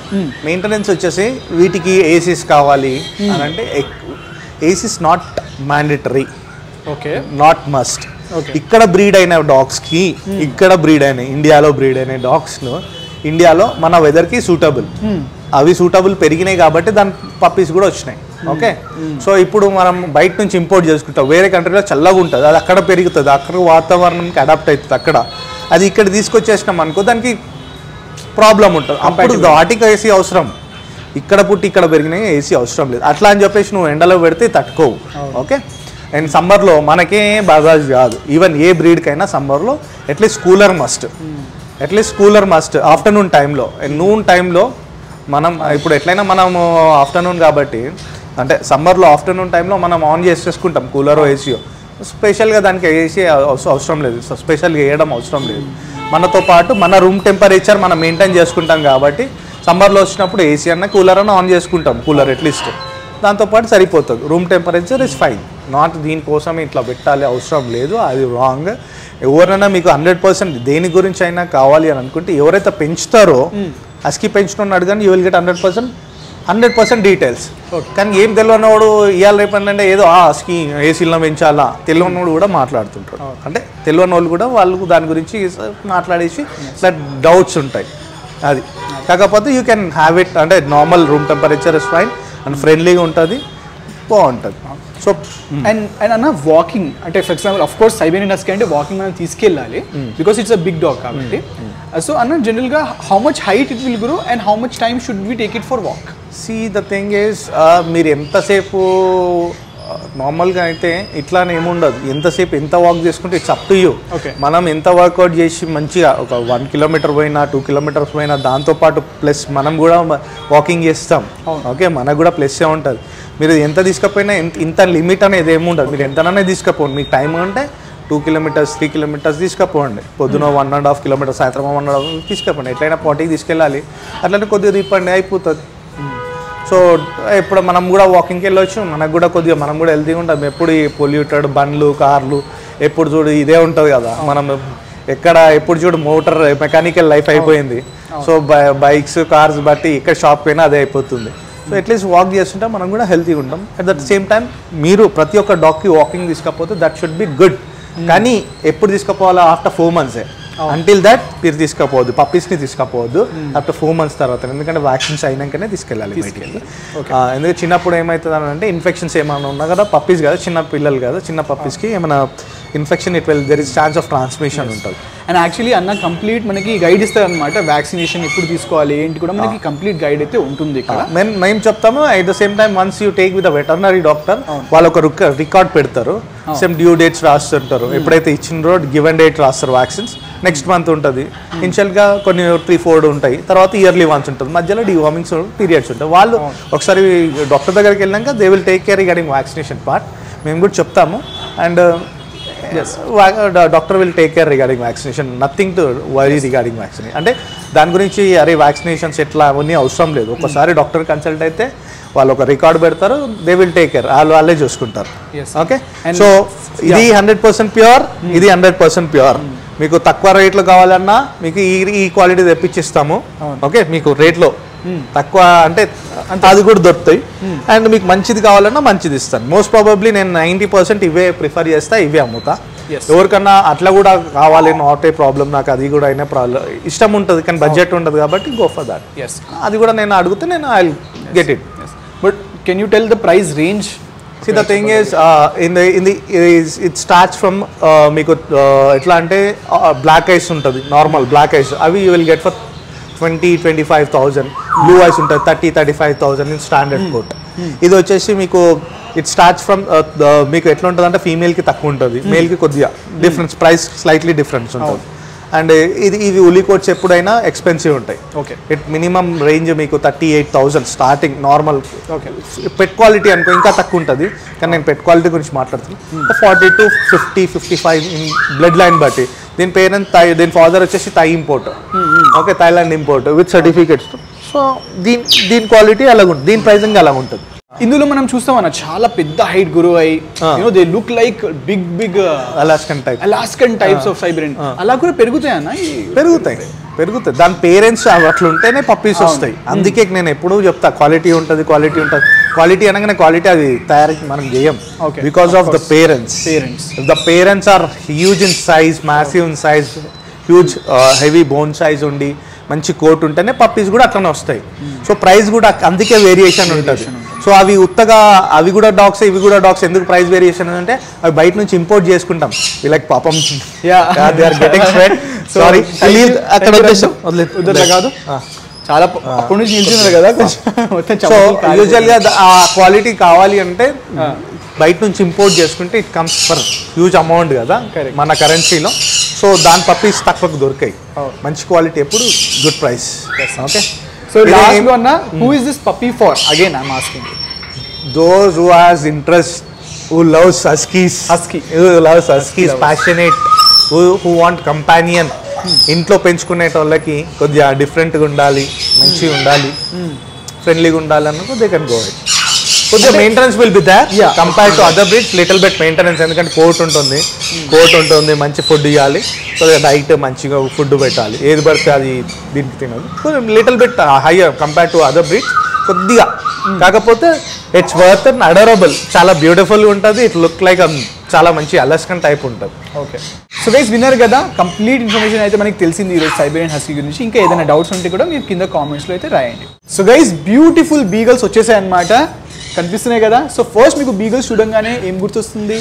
మెయింటెనెన్స్ వచ్చేసి వీటికి ఏసీస్ కావాలి అని అంటే ACs not mandatory okay not must Okay. ఇక్కడ బ్రీడ్ అయిన డాగ్స్ కి ఇక్కడ బ్రీడ్ అయిన ఇండియాలో బ్రీడ్ అయిన డాగ్స్ ను ఇండియాలో మన వెదర్ కి సూటబుల్ అవి సూటబుల్ పెరిగినాయి కాబట్టి దాని పప్పీస్ కూడా వచ్చినాయి ఓకే సో ఇప్పుడు మనం బయట నుంచి ఇంపోర్ట్ చేసుకుంటాం వేరే కంట్రీలో చల్లగా ఉంటుంది అది అక్కడ పెరుగుతుంది అక్కడ వాతావరణంకి అడాప్ట్ అవుతుంది అక్కడ అది ఇక్కడ తీసుకొచ్చేసినాం అనుకో దానికి ప్రాబ్లం ఉంటుంది అప్పుడు వాటికి ఏసీ అవసరం ఇక్కడ పుట్టి ఇక్కడ పెరిగినాయి ఏసీ అవసరం లేదు అట్లా అని చెప్పేసి నువ్వు ఎండలో పెడితే తట్టుకోవు ఓకే అండ్ సమ్మర్లో మనకే బజాజ్ కాదు ఈవెన్ ఏ బ్రీడ్కైనా సమ్మర్లో at least cooler must at least cooler must afternoon టైంలో అండ్ నూన్ టైంలో మనం ఇప్పుడు ఎట్లయినా మనము ఆఫ్టర్నూన్ కాబట్టి అంటే సమ్మర్లో ఆఫ్టర్నూన్ టైంలో మనం ఆన్ చేసేసుకుంటాం కూలరో ఏసీయో స్పెషల్గా దానికి ఏసీ అవసరం లేదు సో స్పెషల్గా వేయడం అవసరం లేదు మనతో పాటు మన రూమ్ టెంపరేచర్ మనం మెయింటైన్ చేసుకుంటాం కాబట్టి సమ్మర్లో వచ్చినప్పుడు ఏసీ అన్న కూలర్ అన్న ఆన్ చేసుకుంటాం కూలర్ అట్లీస్ట్ దాంతోపాటు సరిపోతుంది room temperature is fine not దీనికోసం ఇట్లా పెట్టాలి అవసరం లేదు అది రాంగ్ ఎవరైనా మీకు హండ్రెడ్ పర్సెంట్ దేని గురించి అయినా కావాలి అని అనుకుంటే ఎవరైతే పెంచుతారో అస్కి పెంచుకుని అడగని you will get hundred percent hundred percent details కానీ ఏం తెలియనవాడు ఇవాళ రేపు అంటే ఏదో ఆ స్కీ ఏసీలో పెంచాలా తెలియనోడు కూడా మాట్లాడుతుంటారు అంటే తెలియని వాళ్ళు కూడా వాళ్ళు దాని గురించి మాట్లాడేసి ఇట్లా డౌట్స్ ఉంటాయి అది కాకపోతే యూ కెన్ హ్యావ్ ఇట్ అంటే normal room temperature is fine and ఫ్రెండ్లీగా ఉంటుంది బాగుంటుంది సో అండ్ అండ్ అన్న వాకింగ్ అంటే for example of course Siberian husky అంటే వాకింగ్ మనం తీసుకెళ్ళాలి because it's a big dog కాబట్టి సో అన్న జనరల్గా how much height it will grow and how much time should we take it for walk see the thing is మీరు ఎంతసేపు నార్మల్గా అయితే ఇట్లానే ఏముండదు ఎంతసేపు ఎంత వాక్ చేసుకుంటే it's up to you Okay. మనం ఎంత వర్కౌట్ చేసి మంచిగా ఒక వన్ కిలోమీటర్ పోయినా టూ కిలోమీటర్స్ పోయినా దాంతోపాటు ప్లస్ మనం కూడా వాకింగ్ చేస్తాం ఓకే మనకు కూడా ప్లస్సే ఉంటుంది మీరు ఎంత తీసుకపోయినా ఎంత ఇంత లిమిట్ అనేది ఏముండదు మీరు ఎంతనైనా తీసుకపోండి మీకు టైం అంటే టూ కిలోమీటర్స్ త్రీ కిలోమీటర్స్ తీసుకపోండి పొద్దున వన్ అండ్ హాఫ్ కిలోమీటర్ సాయంత్రం వన్ అండ్ హాఫ్ తీసుకపోండి ఎట్లయినా పార్టీకి తీసుకెళ్ళాలి అట్లనే కొద్దిగా రీపండి అయిపోతుంది సో ఇప్పుడు మనం కూడా వాకింగ్కి వెళ్ళొచ్చు మనకు కూడా కొద్దిగా మనం కూడా హెల్తీగా ఉంటాం ఎప్పుడు ఈ పొల్యూటెడ్ బండ్లు కార్లు ఎప్పుడు చూడు ఇదే ఉంటుంది కదా మనం ఎక్కడ ఎప్పుడు చూడు మోటార్ మెకానికల్ లైఫ్ అయిపోయింది సో బైక్స్ కార్స్ బట్టి ఎక్కడ షాప్ పోయినా అదే అయిపోతుంది సో అట్లీస్ట్ వాక్ చేస్తుంటే మనం కూడా హెల్తీగా ఉంటాం అట్ ద సేమ్ టైం మీరు ప్రతి ఒక్క డాగ్కి వాకింగ్ తీసుకపోతే దట్ షుడ్ బి గుడ్ కానీ ఎప్పుడు తీసుకుపోవాలా ఆఫ్టర్ ఫోర్ మంత్సే అంటిల్ దట్ మీరు తీసుకపోవద్దు పప్పీస్ని తీసుకపోవద్దు ఆఫ్టర్ ఫోర్ మంత్స్ తర్వాత ఎందుకంటే వ్యాక్సిన్స్ అయినాకనే తీసుకెళ్ళాలి బయటికి వెళ్ళి ఆ, ఎందుకంటే చిన్నప్పుడు ఏమవుతుంది అని అంటే ఇన్ఫెక్షన్స్ ఏమైనా ఉన్నా కదా పప్పీస్ కదా చిన్న పిల్లలు కదా చిన్న పప్పీస్కి ఏమైనా infection it will there is chance of transmission ఉంటుంది అండ్ యాక్చువల్లీ అన్న కంప్లీట్ మనకి గైడ్ ఇస్తారు అనమాట వ్యాక్సినేషన్ ఎప్పుడు తీసుకోవాలి ఏంటి కూడా మనకి కంప్లీట్ గైడ్ అయితే ఉంటుంది ఇక్కడ మేము మేము చెప్తాము at the same time once you take with veterinary doctor వాళ్ళు ఒక రికార్డ్ పెడతారు సేమ్ డ్యూ డేట్స్ రాస్తుంటారు ఎప్పుడైతే ఇచ్చినరో గివెన్ డేట్ రాస్తారు వ్యాక్సిన్స్ నెక్స్ట్ మంత్ ఉంటుంది ఇనిషియల్గా కొన్ని త్రీ ఫోర్ ఉంటాయి తర్వాత ఇయర్లీ వన్స్ ఉంటుంది మధ్యలో డివార్మింగ్స్ పీరియడ్స్ ఉంటాయి వాళ్ళు ఒకసారి డాక్టర్ దగ్గరికి వెళ్ళాక they will take care regarding vaccination part మేము కూడా చెప్తాము and doctor will take care regarding vaccination nothing to worry regarding vaccination అంటే దాని గురించి అరే వ్యాక్సినేషన్స్ ఎట్లా అవన్నీ అవసరం లేదు ఒకసారి డాక్టర్ కన్సల్ట్ అయితే వాళ్ళు ఒక రికార్డ్ పెడతారు దే విల్ టేక్ కేర్ వాళ్ళు వాళ్ళే చూసుకుంటారు Yes. ఓకే And- సో ఇది హండ్రెడ్ పర్సెంట్ ప్యూర్ ఇది హండ్రెడ్ పర్సెంట్ ప్యూర్ మీకు తక్కువ రేట్లో కావాలన్నా మీకు ఈ ఈ క్వాలిటీ తెప్పించిస్తాము ఓకే మీకు రేట్లో తక్కువ అంటే అది కూడా దొరుకుతాయి అండ్ మీకు మంచిది కావాలన్నా మంచిది ఇస్తాను మోస్ట్ ప్రాబబ్లీ నేను నైంటీ పర్సెంట్ ఇవే ప్రిఫర్ చేస్తా ఇవే అమ్ముతా Yes. ఎవరికన్నా అట్లా కూడా కావాలి నాట్ ఏ ప్రాబ్లం నాకు అది కూడా అయినా ప్రాబ్లం ఇష్టం ఉంటుంది కానీ బడ్జెట్ ఉంటుంది కాబట్టి గో ఫర్ దాట్ ఎస్ అది కూడా నేను అడిగితే నేను I get it but can you tell the price range See, the thing is, uh, in the in the is it starts from uh, మీకు uh, ఎట్లా అంటే బ్లాక్ ఐస్ ఉంటుంది నార్మల్ బ్లాక్ ఐస్ అవి you will get for twenty twenty five thousand blue eyes ఉంటుంది thirty thirty five thousand in standard coat ఇది వచ్చేసి మీకు ఇట్ స్టార్ట్స్ ఫ్రమ్ మీకు ఎట్లా ఉంటుంది అంటే ఫీమేల్కి తక్కువ ఉంటుంది మేల్కి కొద్దిగా డిఫరెన్స్ ప్రైస్ స్లైట్లీ డిఫరెన్స్ ఉంటుంది అండ్ ఇది ఇవి ఉలి కోట్స్ ఎప్పుడైనా ఎక్స్పెన్సివ్ ఉంటాయి ఓకే ఇట్ మినిమం రేంజ్ మీకు thirty eight thousand starting normal okay pet quality అనుకో ఇంకా తక్కువ ఉంటుంది కానీ నేను పెట్ క్వాలిటీ గురించి మాట్లాడుతున్నాను forty to fifty fifty five in blood line బట్టి దీని పేరెంట్ థై దీని ఫాదర్ వచ్చేసి Thai import okay Thailand import with certificates so దీని దీని క్వాలిటీ అలాగ ఉంటుంది దీని ప్రైసింగ్ అలాగ ఉంటుంది ఇందులో మనం చూస్తాం అన్న చాలా పెద్ద హైట్ గురువు అయి Ah. You know they look like big big Alaskan type Alaskan types of Siberian అలా కూడా పెరుగుతాయన్న ఈ పెరుగుతాయి పెరుగుతాయి దాని పేరెంట్స్ అట్లా ఉంటేనే పప్పీస్ వస్తాయి అందుకే నేను ఎప్పుడూ చెప్తా క్వాలిటీ ఉంటుంది క్వాలిటీ ఉంటుంది క్వాలిటీ అనగానే క్వాలిటీ అది తయారీ మనం చేయం Okay, because of of the course. Parents Parents. The parents are huge in size massive in size huge heavy bone size ఉండి మంచి కోట్ ఉంటేనే పప్పీస్ కూడా అట్లనే వస్తాయి సో ప్రైస్ కూడా అందుకే వేరియేషన్ ఉంటుంది సో అవి ఉత్తగా అవి కూడా డాగ్స్ ఇవి కూడా డాగ్స్ ఎందుకు ప్రైస్ వేరియేషన్ అంటే అవి బయట నుంచి ఇంపోర్ట్ చేసుకుంటాం వీళ్ళకి పాపం Yeah. They are getting sweat So, sorry thank you. అక్కడ Thank you, వదిలేసాం Ranju. వదిలేదా కాదు చాలా ప- అప్పటి నుంచి నిల్చున్నారు కదా కొంచెం మొత్తం సో చెమటలు కారిపోయి. యూజువల్ గా ద- ఆ క్వాలిటీ కావాలి అంటే బయట నుంచి ఇంపోర్ట్ చేసుకుంటే it comes for huge amount కదా Correct. మన కరెన్సీలో సో దాని పప్పీస్ తక్కువకు దొరికాయి Oh. మంచి క్వాలిటీ ఎప్పుడు good price okay so last లో అన్న who is this puppy for again I'm asking those who has interest who loves huskies Husky. Who loves huskies lovers. Passionate who who want companion ఇంట్లో పెంచుకునే వాళ్ళకి కొద్దిగా డిఫరెంట్గా ఉండాలి మంచిగా ఉండాలి ఫ్రెండ్లీగా ఉండాలి అన్నప్పుడు దే కెన్ గో కొద్దిగా maintenance will be there Yeah. Compare to other breeds little bit maintenance ఎందుకంటే కోట్ ఉంటుంది కోట్ ఉంటుంది మంచి ఫుడ్ ఇవ్వాలి కొద్దిగా డైట్ మంచిగా ఫుడ్ పెట్టాలి ఏది పడితే అది దీనికి తినదు కొంచెం little bit higher compare to other breeds కొద్దిగా కాకపోతే ఇట్స్ వర్త్ అండ్ అడరబుల్ చాలా బ్యూటిఫుల్ ఉంటుంది ఇట్ లుక్ లైక్ చాలా మంచి అలస్కన్ టైప్ ఉంటుంది ఓకే సో గైస్ విన్నారు కదా కంప్లీట్ ఇన్ఫర్మేషన్ అయితే మనకి తెలిసింది ఈరోజు సైబేరియన్ హస్కీ గురించి ఇంకా ఏదైనా డౌట్స్ ఉంటే కూడా మీరు కింద కామెంట్స్లో అయితే రాయండి సో గైస్ బ్యూటిఫుల్ బీగల్స్ వచ్చేసాయి అనమాట కనిపిస్తున్నాయి కదా సో ఫస్ట్ మీకు బీగల్స్ చూడంగానే ఏం గుర్తొస్తుంది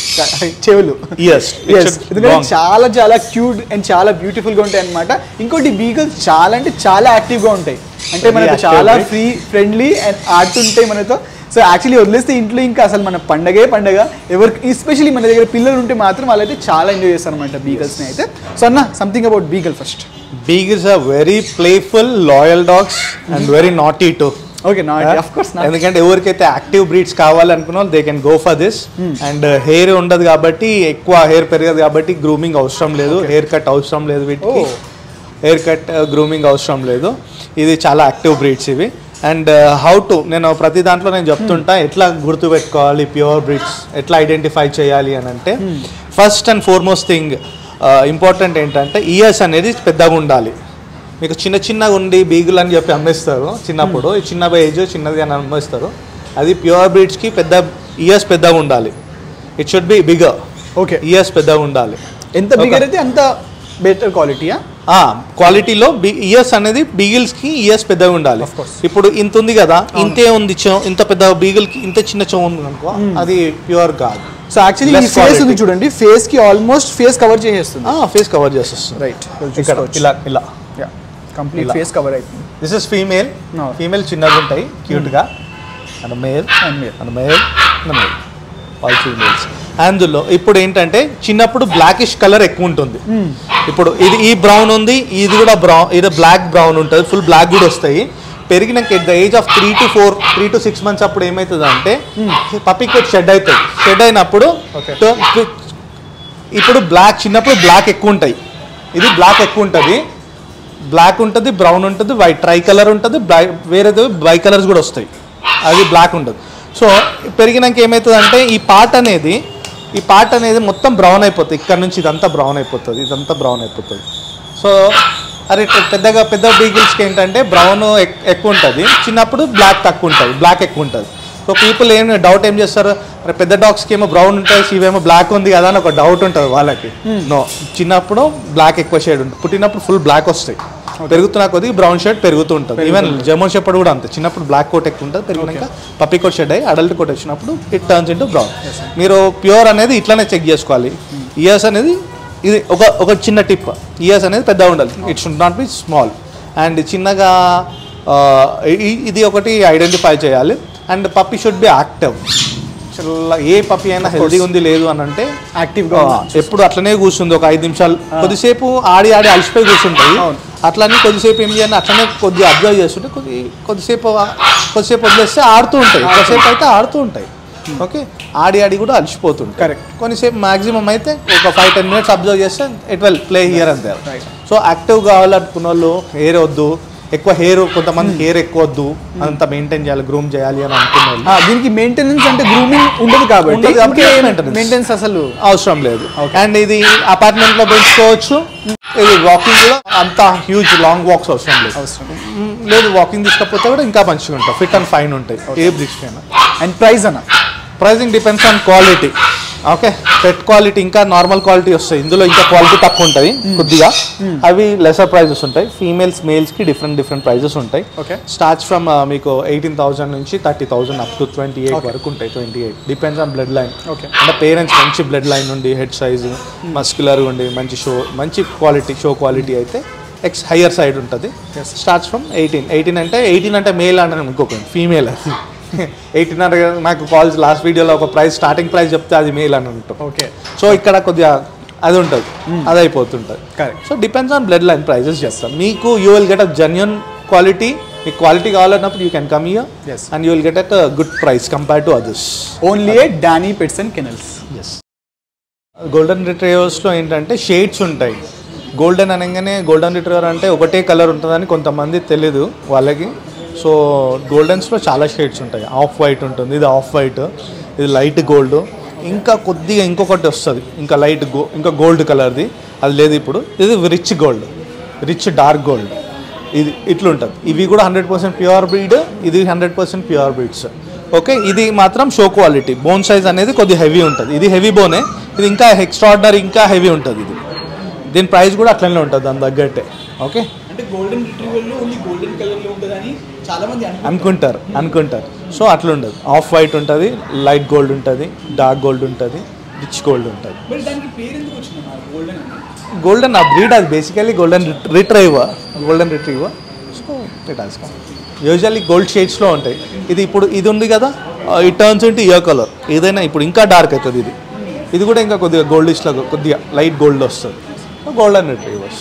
చెవులు Yes, it Yes, should ఎందుకంటే belong. చాలా చాలా క్యూట్ అండ్ చాలా బ్యూటిఫుల్ గా ఉంటాయి అనమాట ఇంకోటి బీగల్స్ చాలా అంటే చాలా యాక్టివ్ గా ఉంటాయి అంటే Very మనతో active, చాలా right? ఫ్రీ ఫ్రెండ్లీ అండ్ ఆడుతుంటాయి మనతో సో యాక్చువల్లీ వదిలేస్తే ఇంట్లో ఇంకా అసలు మన పండగే పండగ ఎవరికి ఎస్పెషల్లీ మన దగ్గర పిల్లలు ఉంటే మాత్రం వాళ్ళైతే చాలా ఎంజాయ్ చేస్తారు అనమాట బీగల్స్ని అయితే సో అన్న something about beagle first beagles are very playful loyal dogs and very naughty too okay నా ఆఫ్ కోర్స్ నా ఎందుకంటే ఎవరికైతే యాక్టివ్ బ్రీడ్స్ కావాలనుకున్న వాళ్ళు they can go for this and hair ఉండదు కాబట్టి ఎక్కువ హెయిర్ పెరగదు కాబట్టి గ్రూమింగ్ అవసరం లేదు హెయిర్ కట్ అవసరం లేదు వీటికి Oh. హెయిర్ కట్ గ్రూమింగ్ అవసరం లేదు ఇది చాలా యాక్టివ్ బ్రీడ్స్ ఇవి అండ్ హౌ టు నేను ప్రతి దాంట్లో నేను చెప్తుంటా ఎట్లా గుర్తుపెట్టుకోవాలి ప్యూర్ బ్రీడ్స్ ఎట్లా ఐడెంటిఫై చేయాలి అని అంటే first and foremost thing important ఏంటంటే ఇయర్స్ అనేది పెద్దగా ఉండాలి మీకు చిన్న చిన్నగా ఉండి బీగులు అని చెప్పి అమ్మేస్తారు చిన్నప్పుడు ఈ చిన్న ఏజ్ చిన్నది అని అమ్మేస్తారు అది ప్యూర్ బ్రీడ్స్కి పెద్ద ఇయర్స్ పెద్దగా ఉండాలి it should be bigger okay ears పెద్దగా ఉండాలి ఎంత బిగర్ అయితే అంత బెటర్ క్వాలిటీయా ఆ క్వాలిటీలో ఇయర్స్ అనేది బీగిల్స్ కి ఇయర్స్ పెద్దగా ఉండాలి Of course. ఇప్పుడు ఇంత ఉంది కదా ఇంతే ఉంది చెవు ఇంత పెద్ద బీగిల్ కి ఇంత చిన్న చెవు ఉంది అనుకో అది ప్యూర్ కాదు సో యాక్చువల్లీ ఈ Less ఫేస్ quality. ఉంది చూడండి ఫేస్ కి ఆల్మోస్ట్ ఫేస్ కవర్ చేసేస్తుంది ఫేస్ కవర్ చేసేస్తుంది రైట్ ఇక్కడ ఇలా ఇలా కంప్లీట్ ఇలా. ఫేస్ కవర్ అవుతుంది this is female No. Female చిన్నగా ఉంటాయి క్యూట్ గా and male And male. And male and male all females అందులో ఇప్పుడు ఏంటంటే చిన్నప్పుడు బ్లాకిష్ కలర్ ఎక్కువ ఉంటుంది ఇప్పుడు ఇది ఈ బ్రౌన్ ఉంది ఇది కూడా బ్రౌన్ ఇది బ్లాక్ బ్రౌన్ ఉంటుంది ఫుల్ బ్లాక్ కూడా వస్తాయి పెరిగినాక at the age of three to four three to six months అప్పుడు ఏమవుతుంది అంటే పప్పికి షెడ్ అవుతుంది షెడ్ అయినప్పుడు Okay. తో- ఇప్పుడు బ్లాక్ చిన్నప్పుడు బ్లాక్ ఎక్కువ ఉంటాయి ఇది బ్లాక్ ఎక్కువ ఉంటుంది బ్లాక్ ఉంటుంది బ్రౌన్ ఉంటుంది వైట్ ట్రై కలర్ ఉంటుంది బ్లాక్ వేరేది బై కలర్స్ కూడా వస్తాయి అది బ్లాక్ ఉంటుంది సో పెరిగినాక ఏమవుతుంది అంటే ఈ పార్ట్ అనేది ఈ పార్ట్ అనేది మొత్తం బ్రౌన్ అయిపోతుంది ఇక్కడ నుంచి ఇదంతా బ్రౌన్ అయిపోతుంది ఇదంతా బ్రౌన్ అయిపోతుంది సో అరే పె- పెద్దగా పెద్ద బీగిల్స్కి ఏంటంటే బ్రౌన్ ఎక్కువ ఉంటుంది చిన్నప్పుడు బ్లాక్ తక్కువ ఉంటుంది బ్లాక్ ఎక్కువ ఉంటుంది సో పీపుల్ ఏం డౌట్ ఏం చేస్తారు అరే పెద్ద డాగ్స్కి ఏమో బ్రౌన్ ఉంటాయి ఇవేమో బ్లాక్ ఉంది కదా అని ఒక డౌట్ ఉంటుంది వాళ్ళకి నో చిన్నప్పుడు బ్లాక్ ఎక్కువ షేడ్ ఉంటుంది పుట్టినప్పుడు ఫుల్ బ్లాక్ వస్తాయి పెరుగుతున్న కొద్దిగా బ్రౌన్ షేడ్ పెరుగుతూ ఉంటుంది ఈవెన్ జర్మన్ షెపర్డ్ కూడా అంతే చిన్నప్పుడు బ్లాక్ కోట్ ఎక్కువ ఉంటుంది పెరిగినాక పప్పి కోట్ షెడ్ అయ్యి అడల్ట్ కోట్ వచ్చినప్పుడు ఇట్ టర్న్స్ ఇంటూ బ్రౌన్ మీరు ప్యూర్ అనేది ఇట్లానే చెక్ చేసుకోవాలి ఇయర్స్ అనేది ఇది ఒక ఒక చిన్న టిప్ ఇయర్స్ అనేది పెద్దగా ఉండాలి it should not be small and చిన్నగా ఆ, ఇ- ఇది ఒకటి ఐడెంటిఫై చేయాలి and puppy should be active ఏ పప్పి అయినా హెల్దీ ఉంది లేదు అని అంటే యాక్టివ్గా ఆ, ఎప్పుడు అట్లనే కూర్చుంది ఒక ఐదు నిమిషాలు కొద్దిసేపు ఆడి ఆడి అలసిపోయి కూర్చుంటాయి అవును. అట్లని కొద్దిసేపు ఏం చేయాలి అట్లనే కొద్దిగా అబ్జర్వ్ చేస్తుంటే కొద్ది కొద్దిసేపు కొద్దిసేపు వదిలేస్తే ఆడుతూ ఉంటాయి కొద్దిసేపు అయితే ఆడుతూ ఉంటాయి ఓకే ఆడి ఆడి కూడా అలసిపోతుంటాయి Correct. కొన్నిసేపు మాక్సిమం అయితే ఒక ఫైవ్ టెన్ మినిట్స్ అబ్జర్వ్ చేస్తే it will play here and there Right. So active కావాలనుకున్న వాళ్ళు హెయిర్ వద్దు ఎక్కువ హెయిర్ కొంతమంది హెయిర్ ఎక్కువ వద్దు అంత మెయింటైన్ చేయాలి గ్రూమ్ చేయాలి అని అనుకునే వాళ్ళు ఆ, దీనికి మెయింటెనెన్స్ అంటే గ్రూమింగ్ ఉండదు కాబట్టి ఉండదు కాబట్టి ఇంకేం ఏం maintenance? మెయింటెనెన్స్ అసలు అవసరం లేదు అండ్ ఇది అపార్ట్మెంట్ లో పెంచుకోవచ్చు ఇది వాకింగ్ కూడా అంత హ్యూజ్ లాంగ్ వాక్స్ అవసరం లేదు అవసరం మ్, లేదు వాకింగ్ తీసుకపోతే కూడా ఇంకా మంచిగా ఉంటాయి ఫిట్ అండ్ ఫైన్ ఉంటాయి ఏ బ్రిక్స్ అయినా అండ్ ప్రైస్ అన్న pricing depends on quality okay pet quality ఇంకా నార్మల్ క్వాలిటీ వస్తాయి ఇందులో ఇంకా క్వాలిటీ తక్కువ ఉంటుంది కొద్దిగా అవి లెసర్ ప్రైజెస్ ఉంటాయి ఫీమేల్స్ మేల్స్ కి డిఫరెంట్ డిఫరెంట్ ప్రైజెస్ ఉంటాయి Okay. స్టార్ట్స్ ఫ్రమ్ మీకు ఎయిటీన్ థౌసండ్ నుంచి thirty thousand up to twenty eight వరకు ఉంటాయి twenty eight depends on blood line Okay. అంటే పేరెంట్స్ మంచి బ్లడ్ లైన్ ఉండి హెడ్ సైజ్ మస్క్యులర్ ఉండి మంచి షో మంచి క్వాలిటీ షో క్వాలిటీ అయితే ఎక్స్ హయ్యర్ సైడ్ ఉంటుంది స్టార్ట్స్ ఫ్రమ్ ఎయిటీన్ ఎయిటీన్ అంటే ఎయిటీన్ అంటే మేల్ అంటే ఇంకొక ఫీమేల్ అది ఎయిటీన్ అంటే నాకు కాల్స్ లాస్ట్ వీడియోలో ఒక ప్రైస్ స్టార్టింగ్ ప్రైస్ చెప్తే అది మేల్ అని ఉంటాం ఓకే సో ఇక్కడ కొద్దిగా అది ఉంటుంది అది అయిపోతుంటుంది Correct. So depends on blood line prices చేస్తాం మీకు you will get a genuine quality మీకు క్వాలిటీ కావాలన్నప్పుడు you can come here Yes. And you will get at good price compare to others only a Danny pets and kennels yes golden రిట్రీవర్స్లో ఏంటంటే షేడ్స్ ఉంటాయి గోల్డెన్ అనగానే గోల్డెన్ రిట్రీవర్ అంటే ఒకటే కలర్ ఉంటుందని కొంతమంది తెలీదు వాళ్ళకి సో గోల్డెన్స్లో చాలా షేడ్స్ ఉంటాయి ఆఫ్ వైట్ ఉంటుంది ఇది ఆఫ్ వైట్ ఇది లైట్ గోల్డ్ ఇంకా కొద్దిగా ఇంకొకటి వస్తుంది ఇంకా లైట్ గో ఇంకా గోల్డ్ కలర్ది అది లేదు ఇప్పుడు ఇది rich gold rich dark gold ఇది ఇట్లుంటుంది ఇవి కూడా హండ్రెడ్ పర్సెంట్ ప్యూర్ బ్రీడ్ ఇది hundred percent pure breeds okay ఇది మాత్రం షో క్వాలిటీ బోన్ సైజ్ అనేది కొద్దిగా హెవీ ఉంటుంది ఇది హెవీ బోనే ఇది ఇంకా ఎక్స్ట్రాడినరీ ఇంకా హెవీ ఉంటుంది ఇది దీని ప్రైస్ కూడా అట్లనే ఉంటుంది దాని తగ్గట్టే ఓకే అంటే గోల్డెన్ రిట్రీవర్ లో ఓన్లీ గోల్డెన్ కలర్ లో ఉంటుందని చాలా మంది అనుకుంటారు అనుకుంటారు సో అట్లా ఉండదు ఆఫ్ వైట్ ఉంటుంది లైట్ గోల్డ్ ఉంటుంది డార్క్ గోల్డ్ ఉంటుంది రిచ్ గోల్డ్ ఉంటుంది మరి దానికి పేరు ఎందుకు వచ్చింది గోల్డెన్ గోల్డెన్ ఆ బ్రీడ్ అది basically golden retriever golden retriever so it has come usually gold షేడ్స్లో ఉంటాయి ఇది ఇప్పుడు ఇది ఉంది కదా it turns into ear colour ఏదైనా ఇప్పుడు ఇంకా డార్క్ అవుతుంది ఇది ఇది కూడా ఇంకా కొద్దిగా గోల్డిష్లో కొద్దిగా లైట్ గోల్డ్ వస్తుంది గోల్డెన్ రిట్రీవర్స్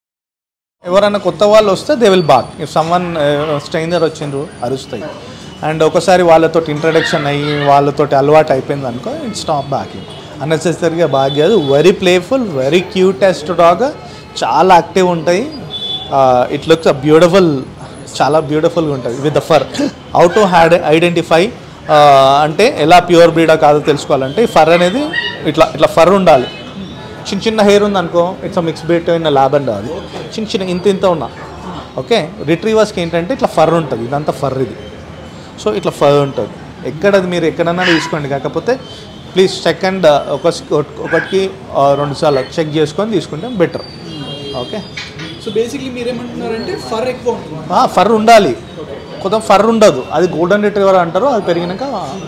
ఎవరైనా కొత్త వాళ్ళు వస్తే they will bark if someone stranger వచ్చిండ్రు అరుస్తాయి అండ్ ఒకసారి వాళ్ళతో ఇంట్రడక్షన్ అయ్యి వాళ్ళతో అలవాటు అయిపోయింది అనుకో ఇట్ స్టాప్ బాకింగ్ అన్నెసెసరీగా బాగా కాదు very playful very cutest dog చాలా యాక్టివ్ ఉంటాయి ఇట్ లుక్స్ బ్యూటిఫుల్ చాలా బ్యూటిఫుల్గా ఉంటుంది with the fur how to had identify అంటే ఎలా ప్యూర్ బ్రీడా కాదో తెలుసుకోవాలంటే ఈ ఫర్ అనేది ఇట్లా ఇట్లా ఫర్ ఉండాలి చిన్న చిన్న హెయిర్ ఉంది అనుకో it's mix breed in lab and అది చిన్న చిన్న ఇంత ఇంత ఉన్నా ఓకే రిట్రీవర్స్కి ఏంటంటే ఇట్లా ఫర్ ఉంటుంది ఇదంతా ఫర్ ఇది సో ఇట్లా ఫర్ ఉంటుంది ఎక్కడ అది మీరు ఎక్కడన్నా తీసుకోండి కాకపోతే ప్లీజ్ చెక్ అండ్ ఒక ఒకటికి ఆ, రెండు సార్లు చెక్ చేసుకొని తీసుకుంటే బెటర్ ఓకే సో బేసిక్లీ మీరేమంటున్నారంటే ఫర్ ఎక్కువ ఉంటుంది ఫర్ ఉండాలి కొంత ఫర్ ఉండదు అది గోల్డెన్ రిట్రీవర్ అంటారు అది పెరిగినాక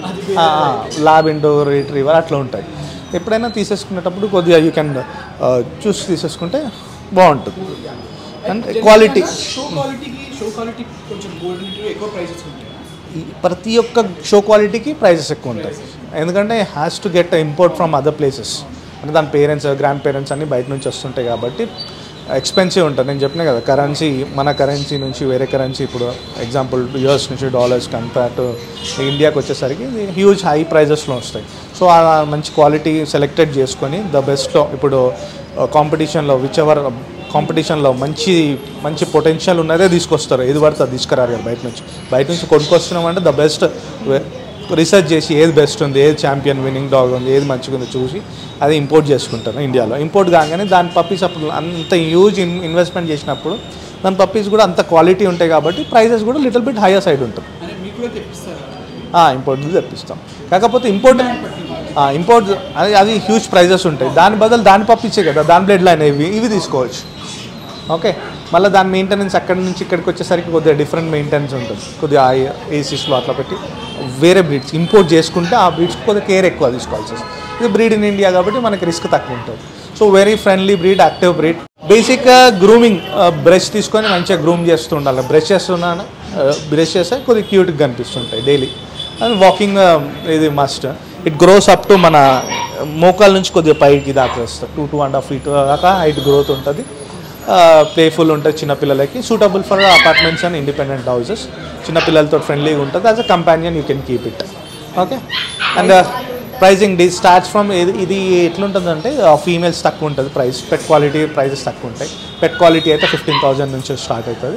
ల్యాబ్ ఇండో రిట్రీవర్ అట్లా ఉంటాయి ఎప్పుడైనా తీసేసుకునేటప్పుడు కొద్దిగా యూ కెన్ చూసి తీసేసుకుంటే బాగుంటుంది అండ్ క్వాలిటీ షో క్వాలిటీకి షో క్వాలిటీ కొంచెం గోల్డెన్ ఎక్కువ ప్రైసెస్ ఉంటాయి ప్రతి ఒక్క షో క్వాలిటీకి ప్రైసెస్ ఎక్కువ ఉంటాయి ఎందుకంటే has to get import from other places అంటే దాని పేరెంట్స్ గ్రాండ్ పేరెంట్స్ అన్ని బయట నుంచి వస్తుంటాయి కాబట్టి ఎక్స్పెన్సివ్ ఉంటుంది నేను చెప్పిన కదా కరెన్సీ మన కరెన్సీ నుంచి వేరే కరెన్సీ ఇప్పుడు ఎగ్జాంపుల్ యూఎస్ నుంచి డాలర్స్ కంపేర్ టు ఇండియాకి వచ్చేసరికి హ్యూజ్ హై ప్రైజెస్లో వస్తాయి సో ఆ మంచి క్వాలిటీ సెలెక్టెడ్ చేసుకొని ద బెస్ట్లో ఇప్పుడు కాంపిటీషన్లో విచ్ ఎవర్ కాంపిటీషన్లో మంచి మంచి పొటెన్షియల్ ఉన్నదే తీసుకొస్తారు ఏది పడితే అది తీసుకురారు కదా బయట నుంచి బయట నుంచి కొనుక్కొస్తున్నాం అంటే ద బెస్ట్ రీసెర్చ్ చేసి ఏది బెస్ట్ ఉంది ఏది ఛాంపియన్ విన్నింగ్ డాగ్ ఉంది ఏది మంచిగా ఉంది చూసి అది ఇంపోర్ట్ చేసుకుంటారు ఇండియాలో ఇంపోర్ట్ కాగానే దాని పప్పీస్ అప్పుడు అంత హ్యూజ్ ఇన్ ఇన్వెస్ట్మెంట్ చేసినప్పుడు దాని పప్పీస్ కూడా అంత క్వాలిటీ ఉంటాయి కాబట్టి ప్రైజెస్ కూడా లిటిల్ బిట్ హైయర్ సైడ్ ఉంటుంది అంటే మీకు కూడా తెప్పిస్తారు ఇంపోర్ట్ తెప్పిస్తాం కాకపోతే ఇంపోర్ట్ ఇంపోర్ట్ అది అది హ్యూజ్ ప్రైజెస్ ఉంటాయి దాని బదులు దాని పప్పించే కదా దాని బ్లడ్ లైన్ ఇవి ఇవి తీసుకోవచ్చు ఓకే మళ్ళీ దాని మెయింటెనెన్స్ అక్కడి నుంచి ఇక్కడికి వచ్చేసరికి కొద్దిగా డిఫరెంట్ మెయింటెనెన్స్ ఉంటుంది కొద్దిగా ఏసీస్లో అట్లా పెట్టి వేరే బ్రీడ్స్ ఇంపోర్ట్ చేసుకుంటే ఆ బ్రీడ్స్ కొద్దిగా కేర్ ఎక్కువ తీసుకోవాల్సి వస్తుంది ఇది బ్రీడ్ ఇన్ ఇండియా కాబట్టి మనకి రిస్క్ తక్కువ ఉంటుంది so very friendly breed active breed బేసిక్గా గ్రూమింగ్ బ్రష్ తీసుకొని మంచిగా గ్రూమ్ చేస్తూ ఉండాలి బ్రష్ చేస్తున్నాను బ్రష్ చేస్తే కొద్దిగా క్యూట్గా కనిపిస్తుంటాయి డైలీ అండ్ వాకింగ్ ఇది must it grows up to మన మోకాల నుంచి కొద్దిగా పైకి దాకా వస్తుంది two two and half feet దాకా హైట్ గ్రోత్ ఉంటుంది ప్లేఫుల్ ఉంటుంది చిన్నపిల్లలకి suitable for apartments and independent houses చిన్నపిల్లలతో ఫ్రెండ్లీగా ఉంటుంది as a companion you can keep it okay and pricing the starts from ఇది ఇది ఎట్లుంటుందంటే ఫీమేల్స్ తక్కువ ఉంటుంది ప్రైస్ పెట్ క్వాలిటీ ప్రైజెస్ తక్కువ ఉంటాయి పెట్ క్వాలిటీ అయితే ఫిఫ్టీన్ థౌజండ్ నుంచి స్టార్ట్ అవుతుంది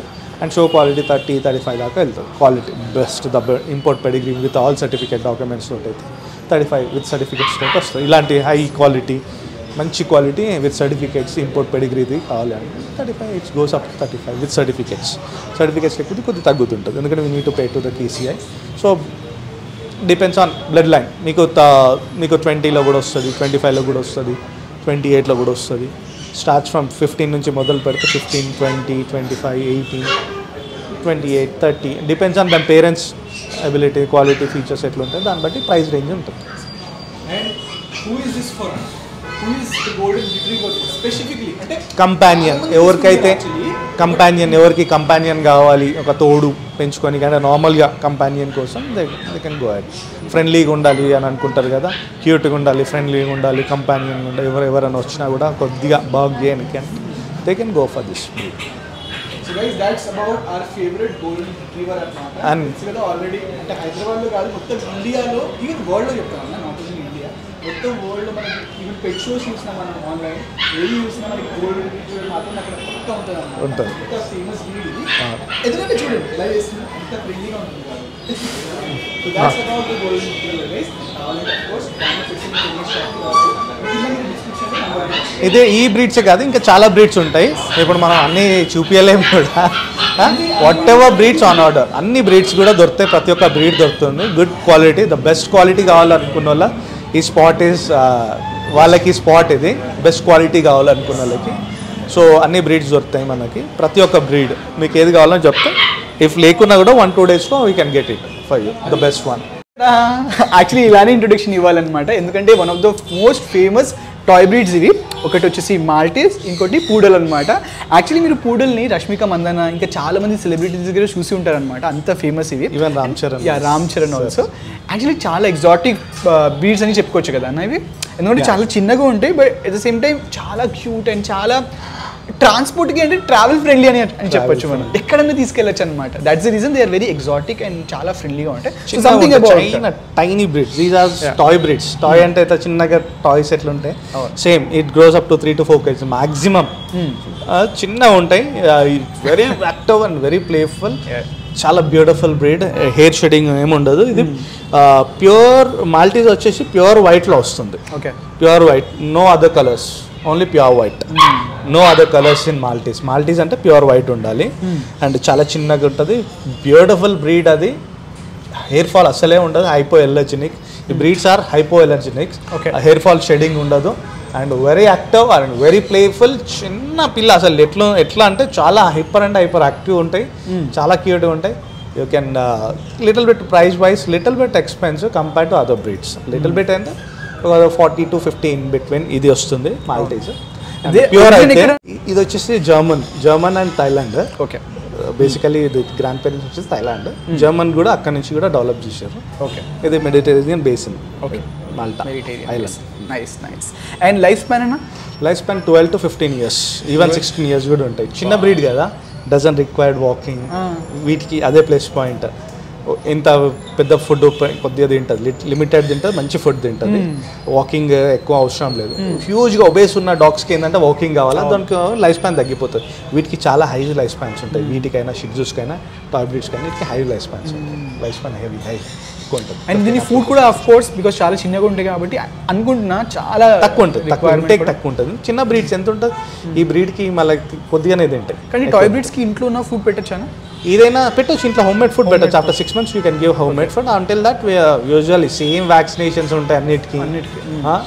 and show quality thirty thirty five దాకా వెళ్తుంది quality best the import pedigree with all certificate documents తోటి అయితే థర్టీ ఫైవ్ విత్ సర్టిఫికేట్స్ తోటి వస్తుంది ఇలాంటి హై క్వాలిటీ మంచి క్వాలిటీ విత్ సర్టిఫికేట్స్ ఇంపోర్ట్ పెడిగ్రీది కావాలి అంటే thirty five it's goes up thirty five with certificates certificates లేకపోతే కొద్దిగా తగ్గుతుంటుంది ఎందుకంటే we need to pay to the TCI so depends on blood line మీకు త- మీకు ట్వంటీలో కూడా వస్తుంది ట్వంటీ ఫైవ్లో కూడా వస్తుంది ట్వంటీ ఎయిట్లో కూడా వస్తుంది స్టార్ట్స్ ఫ్రమ్ ఫిఫ్టీన్ నుంచి మొదలు పెడితే fifteen twenty twenty five eighteen twenty eight thirty depends on దాని పేరెంట్స్ అబిలిటీ క్వాలిటీ ఫీచర్స్ ఎట్లుంటాయి దాన్ని బట్టి ప్రైస్ రేంజ్ ఉంటుంది and who is this for who is the golden retriever specifically అంటే కంపానియన్ ఎవరికైతే కంపానియన్ ఎవరికి కంపానియన్ కావాలి ఒక తోడు పెంచుకొని కానీ నార్మల్గా కంపానియన్ కోసం they they can go at ఫ్రెండ్లీగా ఉండాలి అని అనుకుంటారు కదా క్యూట్గా ఉండాలి ఫ్రెండ్లీగా ఉండాలి కంపానియన్ ఉండాలి ఎవరు ఎవరైనా వచ్చినా కూడా కొద్దిగా బాగా చేయడానికి they can go for this so guys that's about our favourite golden retriever అన్నమాట And- తెలుసు కదా ఆల్రెడీ అంటే హైదరాబాద్లో కాదు మొత్తం ఇండియాలో ఈవెన్ వరల్డ్లో చెప్తాను నాట్ ఓన్లీ ఇండియా మొత్తం వరల్డ్లో మనకి ఈవెన్ పెట్ షోస్ చూసినా మనం ఆన్లైన్ ఏది చూసినా మనకి గోల్డెన్ రిట్రీవర్ మాత్రం అక్కడ పక్కా ఉంటుంది అన్నమాట. ఉంటుంది. అంత ఫేమస్ బ్రీడ్ ఇది ఆ. ఎందుకంటే చూడండి ఎలా చేస్తుంది అంత ఫ్రెండ్లీగా ఉంటుంది కాబట్టి so that's about the golden retriever guys already of course దాని ఫిక్సింగ్ షాప్ కింద మీరు డిస్క్రిప్షన్లో నెంబర్ ఇదే ఈ బ్రీడ్సే కాదు ఇంకా చాలా బ్రీడ్స్ ఉంటాయి ఇప్పుడు మనం అన్ని చూపించలేము కూడా whatever breeds on order అన్ని బ్రీడ్స్ కూడా దొరుకుతాయి ప్రతి ఒక్క బ్రీడ్ దొరుకుతుంది good quality the best quality కావాలనుకున్న వాళ్ళ ఈ స్పాట్ ఈస్ వాళ్ళకి స్పాట్ ఇది బెస్ట్ క్వాలిటీ కావాలనుకున్న వాళ్ళకి సో అన్ని బ్రీడ్స్ దొరుకుతాయి మనకి ప్రతి ఒక్క బ్రీడ్ మీకు ఏది కావాలని చెప్తే ఇఫ్ లేకున్నా కూడా వన్ టూ డేస్లో we can get it for you the best one actually ఇలానే ఇంట్రొడక్షన్ ఇవ్వాలన్నమాట ఎందుకంటే one of the most famous toy breeds ఇవి ఒకటి వచ్చేసి మాల్టీస్ ఇంకోటి పూడల్ అనమాట యాక్చువల్లీ మీరు పూడల్ని రష్మిక మందన ఇంకా చాలా మంది సెలబ్రిటీస్ దగ్గర చూసి ఉంటారనమాట అంత ఫేమస్ ఇవి even Ram Charan yeah Ram Charan also actually చాలా ఎగ్జాటిక్ బ్రీడ్స్ అని చెప్పుకోవచ్చు కదా అన్న ఇవి ఎందుకంటే Yeah. చాలా చిన్నగా ఉంటాయి but at the same time చాలా క్యూట్ అండ్ చాలా ట్రాన్స్పోర్ట్కి అంటే ట్రావెల్ ఫ్రెండ్లీ అని అని చెప్పొచ్చు మనం ఎక్కడన్నా తీసుకెళ్ళచ్చు అనమాట that's the reason they are very exotic and చాలా ఫ్రెండ్లీగా ఉంటాయి something China tiny breeds these are Yeah. Toy breeds toy అంటే ఇట్లా చిన్నగా టాయ్స్ ఎట్లా ఉంటాయి అవును. Same it grows up to three to four kg maximum చిన్న ఉంటాయి very active and very playful Yeah. చాలా బ్యూటిఫుల్ బ్రీడ్ హెయిర్ షెడింగ్ ఏమి ఉండదు ఇది ప్యూర్ మాల్టీస్ వచ్చేసి ప్యూర్ వైట్లో వస్తుంది okay pure white no other colours only pure white no other colours in Maltese Maltese అంటే ప్యూర్ వైట్ ఉండాలి అండ్ చాలా చిన్నగా ఉంటుంది బ్యూటిఫుల్ బ్రీడ్ అది హెయిర్ ఫాల్ అసలే ఉండదు హైపో ఎలర్జెనిక్ ఈ breeds are hypoallergenic Okay. Hair fall shedding ఉండదు and very active and very playful చిన్న పిల్ల అసలు ఎట్లా ఎట్లా అంటే చాలా హైపర్ అండ్ హైపర్ యాక్టివ్ ఉంటాయి చాలా క్యూట్గా ఉంటాయి you can little bit price wise little bit expensive compare to other breeds little bit అంటే forty to fifty in between ఇది వస్తుంది మాల్టీస్ అదే- ప్యూర్ origin అయితే ఎక్కడ? ఇది వచ్చేసి German German and Thailand okay basically ఇది గ్రాండ్ పేరెంట్స్ వచ్చేసి థైలాండ్ జర్మన్ కూడా అక్కడ నుంచి కూడా డెవలప్ చేశారు ఓకే ఇది Mediterranean basin okay Malta Mediterranean island nice nice and life span అన్న life span twelve to fifteen years even sixteen years కూడా ఉంటాయి చిన్న బ్రీడ్ కదా డజన్ రిక్వైర్డ్ వాకింగ్ Ah. వీటికి అదే ప్లస్ పాయింట్ ఇంత పెద్ద ఫుడ్ కొద్దిగా తింటుంది లిమిటెడ్ తింటుంది మంచి ఫుడ్ తింటుంది వాకింగ్ ఎక్కువ అవసరం లేదు హ్యూజ్గా ఒబేస్ ఉన్న డాగ్స్కి ఏంటంటే వాకింగ్ కావాలా దానికి లైఫ్ స్పాన్ తగ్గిపోతుంది వీటికి చాలా హై లైఫ్ స్పాన్స్ ఉంటాయి వీటికైనా షిడ్జూస్కైనా టాయ్ బ్రీడ్స్కైనా వీటికి హై లైఫ్ స్పాన్స్ ఉంటాయి లైఫ్ స్పాన్ హెవీ హై ఎక్కువ ఉంటుంది అండ్ దీని ఫుడ్ కూడా ఆఫ్ కోర్స్ బికాస్ చాలా చిన్నగా ఉంటాయి కాబట్టి అనుకుంటున్నా చాలా తక్కువ ఉంటుంది తక్కువ requirement ఇంటేక్ కూడా. తక్కువ ఉంటుంది చిన్న బ్రీడ్స్ ఎంత ఉంటుంది ఈ బ్రీడ్కి మళ్ళీ కొద్దిగానే తింటాయి కానీ టాయ్ బ్రీడ్స్కి ఇంట్లో ఉన్న ఫుడ్ పెట్టచ్చానా ఏదైనా పెట్టొచ్చు ఇంట్లో హోమ్ మేడ్ ఫుడ్ పెట్టచ్చు after six months you can give home made food until that usually same vaccinations ఉంటాయి అన్నిటికీ అన్నిటికీ,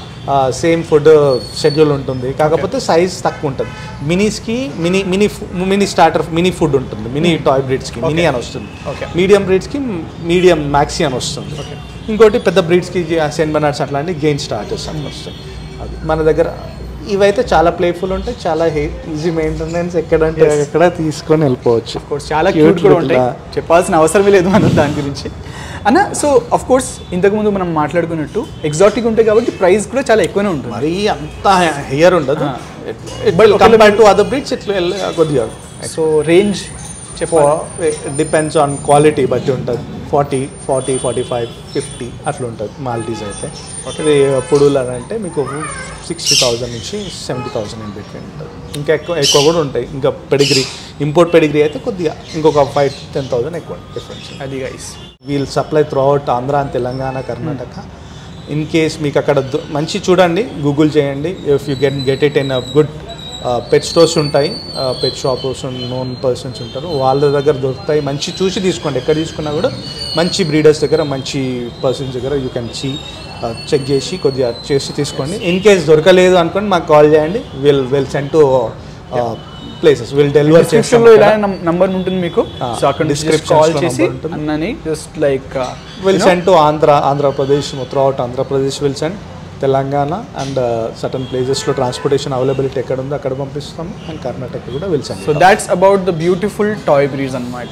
సేమ్ ఫుడ్ షెడ్యూల్ ఉంటుంది కాకపోతే సైజ్ తక్కువ ఉంటుంది మినీస్కి mini mini mini starter mini food ఉంటుంది మినీ టాయ్ బ్రీడ్స్కి మినీ అని వస్తుంది Okay. మీడియం బ్రీడ్స్కి మీడియం మ్యాక్సీ అని వస్తుంది ఇంకోటి పెద్ద బ్రీడ్స్కి సెన్ బనాట్స్ అట్లాంటి గెయిన్ స్టార్టర్స్ అని వస్తాయి అది మన దగ్గర ఇవైతే చాలా ప్లేఫుల్ ఉంటాయి చాలా ఈజీ మెయింటెనెన్స్ ఎక్కడంటే Yes. ఎక్కడ తీసుకొని వెళ్ళిపోవచ్చు కోర్స్ చాలా Cute క్యూట్ కూడా little, ఉంటాయి uh, చెప్పాల్సిన అవసరమే లేదు మనం దాని గురించి అన్న సో అఫ్ కోర్స్ ఇంతకుముందు మనం మాట్లాడుకున్నట్టు ఎగ్జాటిక్ ఉంటాయి కాబట్టి ప్రైస్ కూడా చాలా ఎక్కువనే ఉంటుంది మరీ అంత హెయర్ ఉండదు Ah. But compare to other breeds ఇట్లా కొద్దిగా సో రేంజ్ చెప్పాలి డిపెండ్స్ ఆన్ క్వాలిటీ బట్టి ఉంటుంది forty forty forty five fifty అట్లా ఉంటుంది మాల్టీస్ అయితే ఇది పొడులు అని అంటే మీకు సిక్స్టీ థౌజండ్ నుంచి సెవెంటీ థౌజండ్ ఇన్ బిట్వీన్ ఉంటుంది ఇంకా ఎక్కువ ఎక్కువ కూడా ఉంటాయి ఇంకా పెడిగ్రీ ఇంపోర్ట్ పెడిగ్రీ అయితే కొద్దిగా ఇంకొక ఫైవ్ టెన్ థౌజండ్ ఎక్కువ డిఫరెన్స్ అది guys we'll supply throughout Andhra and Telangana Karnataka in case మీకు అక్కడ దొ- మంచి చూడండి గూగుల్ చేయండి if you get get it in good pet stores ఉంటాయి పెట్ షాప్స్ నోన్ పర్సన్స్ ఉంటారు వాళ్ళ దగ్గర దొరుకుతాయి మంచి చూసి తీసుకోండి ఎక్కడ తీసుకున్నా కూడా మంచి బ్రీడర్స్ దగ్గర మంచి పర్సన్స్ దగ్గర యూ కెన్ సీ చెక్ చేసి కొద్దిగా చేసి తీసుకోండి ఇన్ కేస్ దొరకలేదు అనుకోండి మాకు కాల్ చేయండి we'll we'll send to places we'll deliver description లో ఇలానే నంబర్ ఉంటుంది మీకు Ah, సో అక్కడ descriptions కాల్ లో చేసి number ఉంటుంది. అన్నని just like we'll send to Andhra Andhra Pradesh throughout Andhra Pradesh we'll send Telangana and certain ప్లేసెస్లో ట్రాన్స్పోర్టేషన్ అవైలబిలిటీ ఎక్కడ ఉందో అక్కడ పంపిస్తాము అండ్ కర్ణాటక కూడా we'll send so that's about the beautiful toy breeds అనమాట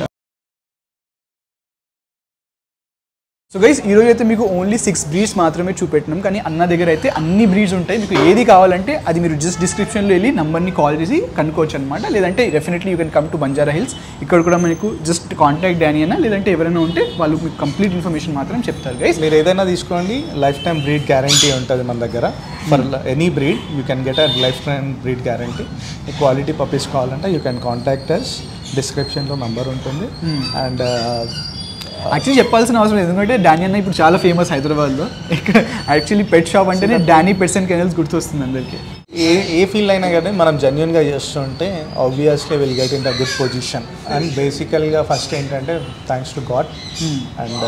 సో గైస్ ఈ రోజు అయితే మీకు ఓన్లీ సిక్స్ బ్రీడ్స్ మాత్రమే చూపెట్టినాం కానీ అన్న దగ్గర అయితే అన్ని బ్రీడ్స్ ఉంటాయి మీకు ఏది కావాలంటే అది మీరు జస్ట్ డిస్క్రిప్షన్లో వెళ్ళి నంబర్ని కాల్ చేసి కనుక్కోవచ్చు అనమాట లేదంటే definitely you can come to Banjara Hills ఇక్కడ కూడా మీకు జస్ట్ కాంటాక్ట్ డానీ అన్న లేదంటే ఎవరైనా ఉంటే వాళ్ళు మీకు కంప్లీట్ ఇన్ఫర్మేషన్ మాత్రం చెప్తారు గైస్ మీరు ఏదైనా తీసుకోండి లైఫ్ టైం బ్రీడ్ గ్యారంటీ ఉంటుంది మన దగ్గర for any breed you can get a lifetime breed guarantee quality puppies కావాలంటే యూ కెన్ కాంటాక్ట్ అస్ డిస్క్రిప్షన్లో నంబర్ ఉంటుంది అండ్ యాక్చువల్లీ చెప్పాల్సిన అవసరం లేదు ఎందుకంటే డానీ అన్న ఇప్పుడు చాలా ఫేమస్ హైదరాబాద్లో ఇక్కడ యాక్చువల్లీ పెట్ షాప్ అంటేనే డానీ పెట్స్ అండ్ కెనల్స్ గుర్తొస్తుంది అందరికీ ఏ ఏ ఫీల్డ్ అయినా కానీ మనం జెన్యున్గా చేస్తుంటే obviously will get in the good position and బేసికల్గా ఫస్ట్ ఏంటంటే thanks to God and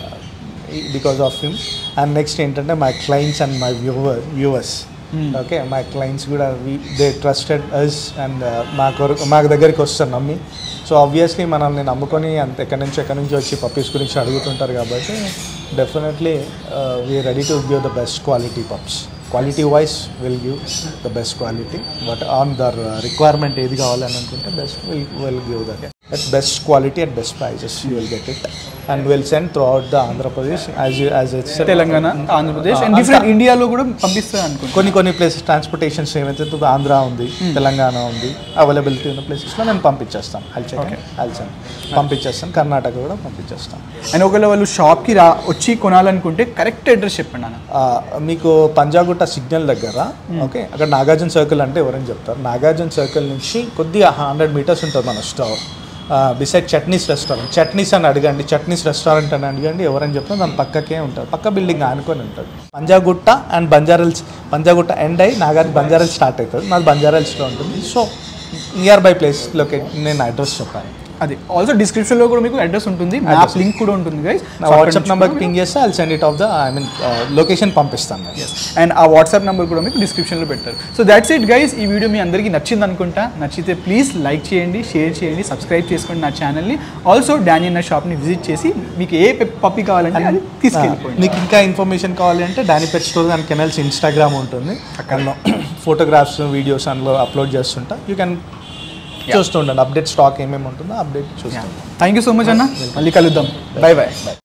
because of him and next ఏంటంటే my clients and my viewer viewers okay my clients కూడా దే ట్రస్టెడ్ అస్ అండ్ మా కొరకు మా దగ్గరికి వస్తారు నమ్మి సో ఆబ్వియస్లీ మనల్ని నమ్ముకొని అంత ఎక్కడి నుంచి ఎక్కడి నుంచి వచ్చి పప్పీస్ గురించి అడుగుతుంటారు కాబట్టి definitely we ready to give the best quality pups quality wise we'll give the best quality but on their requirement ఏది కావాలని అనుకుంటే best we'll we'll give that at best quality at best prices you will get it and we'll send throughout the Andhra Pradesh as as it's Telangana Andhra Pradesh and different ఇండియాలో కూడా పంపిస్తారు అనుకుంటా కొన్ని కొన్ని ప్లేసెస్ ట్రాన్స్పోర్టేషన్స్ ఏమైతే ఉందో ఆంధ్ర ఉంది తెలంగాణ ఉంది అవైలబిలిటీ ఉన్న ప్లేసెస్లో నేను పంపించేస్తాను అల్చెక్ అల్చెన్ పంపించేస్తాను కర్ణాటక కూడా పంపించేస్తాను అండ్ ఒకవేళ వాళ్ళు షాప్కి రా వచ్చి కొనాలనుకుంటే కరెక్ట్ అడ్రస్ చెప్పండి అన్న ఆ, మీకు పంజాగుట్ట సిగ్నల్ దగ్గర ఓకే అక్కడ నాగార్జున సర్కిల్ అంటే ఎవరైనా చెప్తారు నాగార్జున సర్కిల్ నుంచి కొద్దిగా హండ్రెడ్ మీటర్స్ ఉంటుంది మన store beside Chutneys restaurant Chutneys అని అడగండి చట్నీస్ రెస్టారెంట్ అని అడగండి ఎవరైనా చెప్తారు దాని పక్కకే ఉంటుంది పక్క బిల్డింగ్ ఆనుకొని ఉంటుంది పంజాగుట్ట అండ్ బంజారాల్స్ పంజాగుట్ట ఎండ్ అయ్యి నాగార్జున బంజారాల్స్ స్టార్ట్ అవుతుంది నాది బంజారాల్స్లో ఉంటుంది so nearby place locate నేను అడ్రస్ చెప్పాను అది ఆల్సో డిస్క్రిప్షన్లో కూడా మీకు అడ్రస్ ఉంటుంది మ్యాప్ లింక్ కూడా ఉంటుంది గైస్ నా వాట్సాప్ నెంబర్కి పింగ్ చేస్తే I send it of the I mean location పంపిస్తాను నేను. అండ్ ఆ వాట్సాప్ నెంబర్ కూడా మీకు డిస్క్రిప్షన్లో పెట్టారు సో దాట్స్ ఇట్ గైస్ ఈ వీడియో మీ అందరికీ నచ్చింది అనుకుంటా నచ్చితే ప్లీజ్ లైక్ చేయండి షేర్ చేయండి సబ్స్క్రైబ్ చేసుకోండి నా ఛానల్ని ఆల్సో డానీ అన్న షాప్ని విజిట్ చేసి మీకు ఏ పప్పి కావాలంటే అది తీసుకెళ్ళిపోయింది మీకు ఇంకా ఇన్ఫర్మేషన్ కావాలి అంటే Danny pet store and kennels Instagram ఉంటుంది అక్కడ ఫోటోగ్రాఫ్స్ వీడియోస్ అందులో అప్లోడ్ చేస్తుంటా యూ కెన్ చూస్తుండండి అప్డేట్ స్టాక్ ఏమేమి ఉంటుందో అప్డేట్ చూస్తాను థ్యాంక్ యూ సో మచ్ అన్న మళ్ళీ కలుద్దాం బై బాయ్